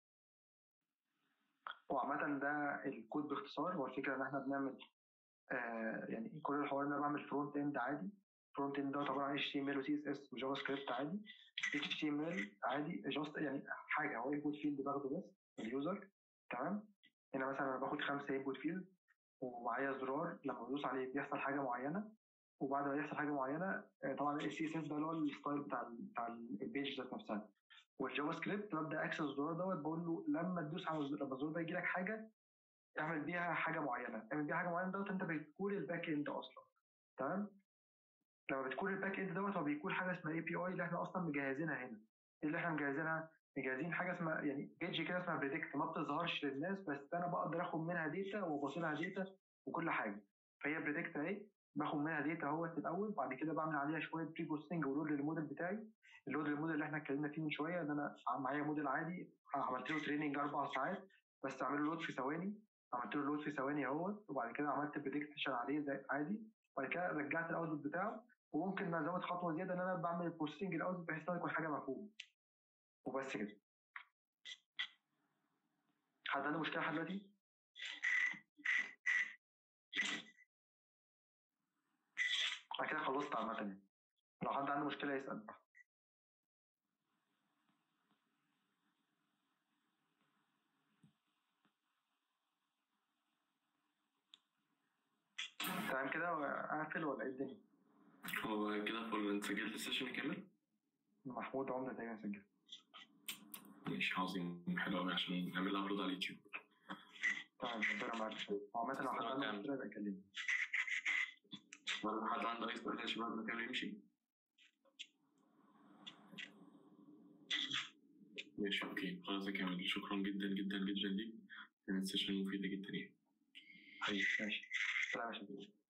Speaker 1: هو عامة ده الكود باختصار هو الفكرة إن إحنا بنعمل آه يعني كل الحوار إن أنا بعمل فرونت إند عادي فرونت إند ده عبارة عن HTML و CSS وجافا سكريبت عادي HTML عادي جاست يعني حاجة هو انبوت فيلد باخده بس اليوزر تمام هنا مثلا أنا باخد خمسة انبوت فيلد ومعايا زرار لما بدوس عليه بيحصل حاجة معينة وبعد ما يحصل حاجة معينة آه طبعا ال CSS ده اللي هو الستايل بتاع ال بتاع البيج ذات نفسها والجافا سكريبت ببدا اكسس الزرار دوت بقول له لما تدوس على الزرار لما الزرار ده يجي لك حاجه اعمل بيها حاجه معينه اعمل بيها حاجه معينه دوت انت بتكون الباك اند اصلا تمام لما بتكون الباك اند دوت هو بيكون حاجه اسمها اي بي اي اللي احنا اصلا مجهزينها هنا ايه اللي احنا مجهزينها مجهزين حاجه اسمها يعني بيج كده اسمها بريدكت ما بتظهرش للناس بس انا بقدر اخد منها داتا وابص لها داتا وكل حاجه فهي بريدكت اهي باخد منها داتا اهوت الاول بعد كده بعمل عليها شويه بري بروسيسنج ولود للموديل بتاعي اللود للموديل اللي احنا اتكلمنا فيه من شويه ان انا معايا موديل عادي عملت له تريننج اربع ساعات بس اعمل له لود في ثواني عملت له لود في ثواني اهوت وبعد كده عملت بريدكشن عليه زي عادي وبعد كده رجعت الاوتبوت بتاعه وممكن ازود خطوه زياده ان انا بعمل بروسيسنج الاوتبوت بحيث ان يكون حاجه مفهومه وبس كده حد عنده مشكله لحد دلوقتي؟ انا كده خلصت عامة يعني لو حد عنده مشكلة يسأل تمام كده اقفل ولا ايه الدنيا؟
Speaker 2: هو كده فل انت سجلت السيشن كامل؟
Speaker 1: محمود عمدة تقريبا سجل
Speaker 2: ماشي عظيم حلو قوي عشان نعمل لها ابلود على اليوتيوب
Speaker 1: تمام ربنا معاك عامة لو حد عنده مشكلة يبقى يكلمني
Speaker 2: لو حد عنده اي سؤال يا شباب ما كان يمشي ماشي اوكي خلاص يا كامل شكرا جدا جدا جدا ليك كانت سيشن مفيدة جدا يعني
Speaker 1: حبيبي ماشي سلام يا شباب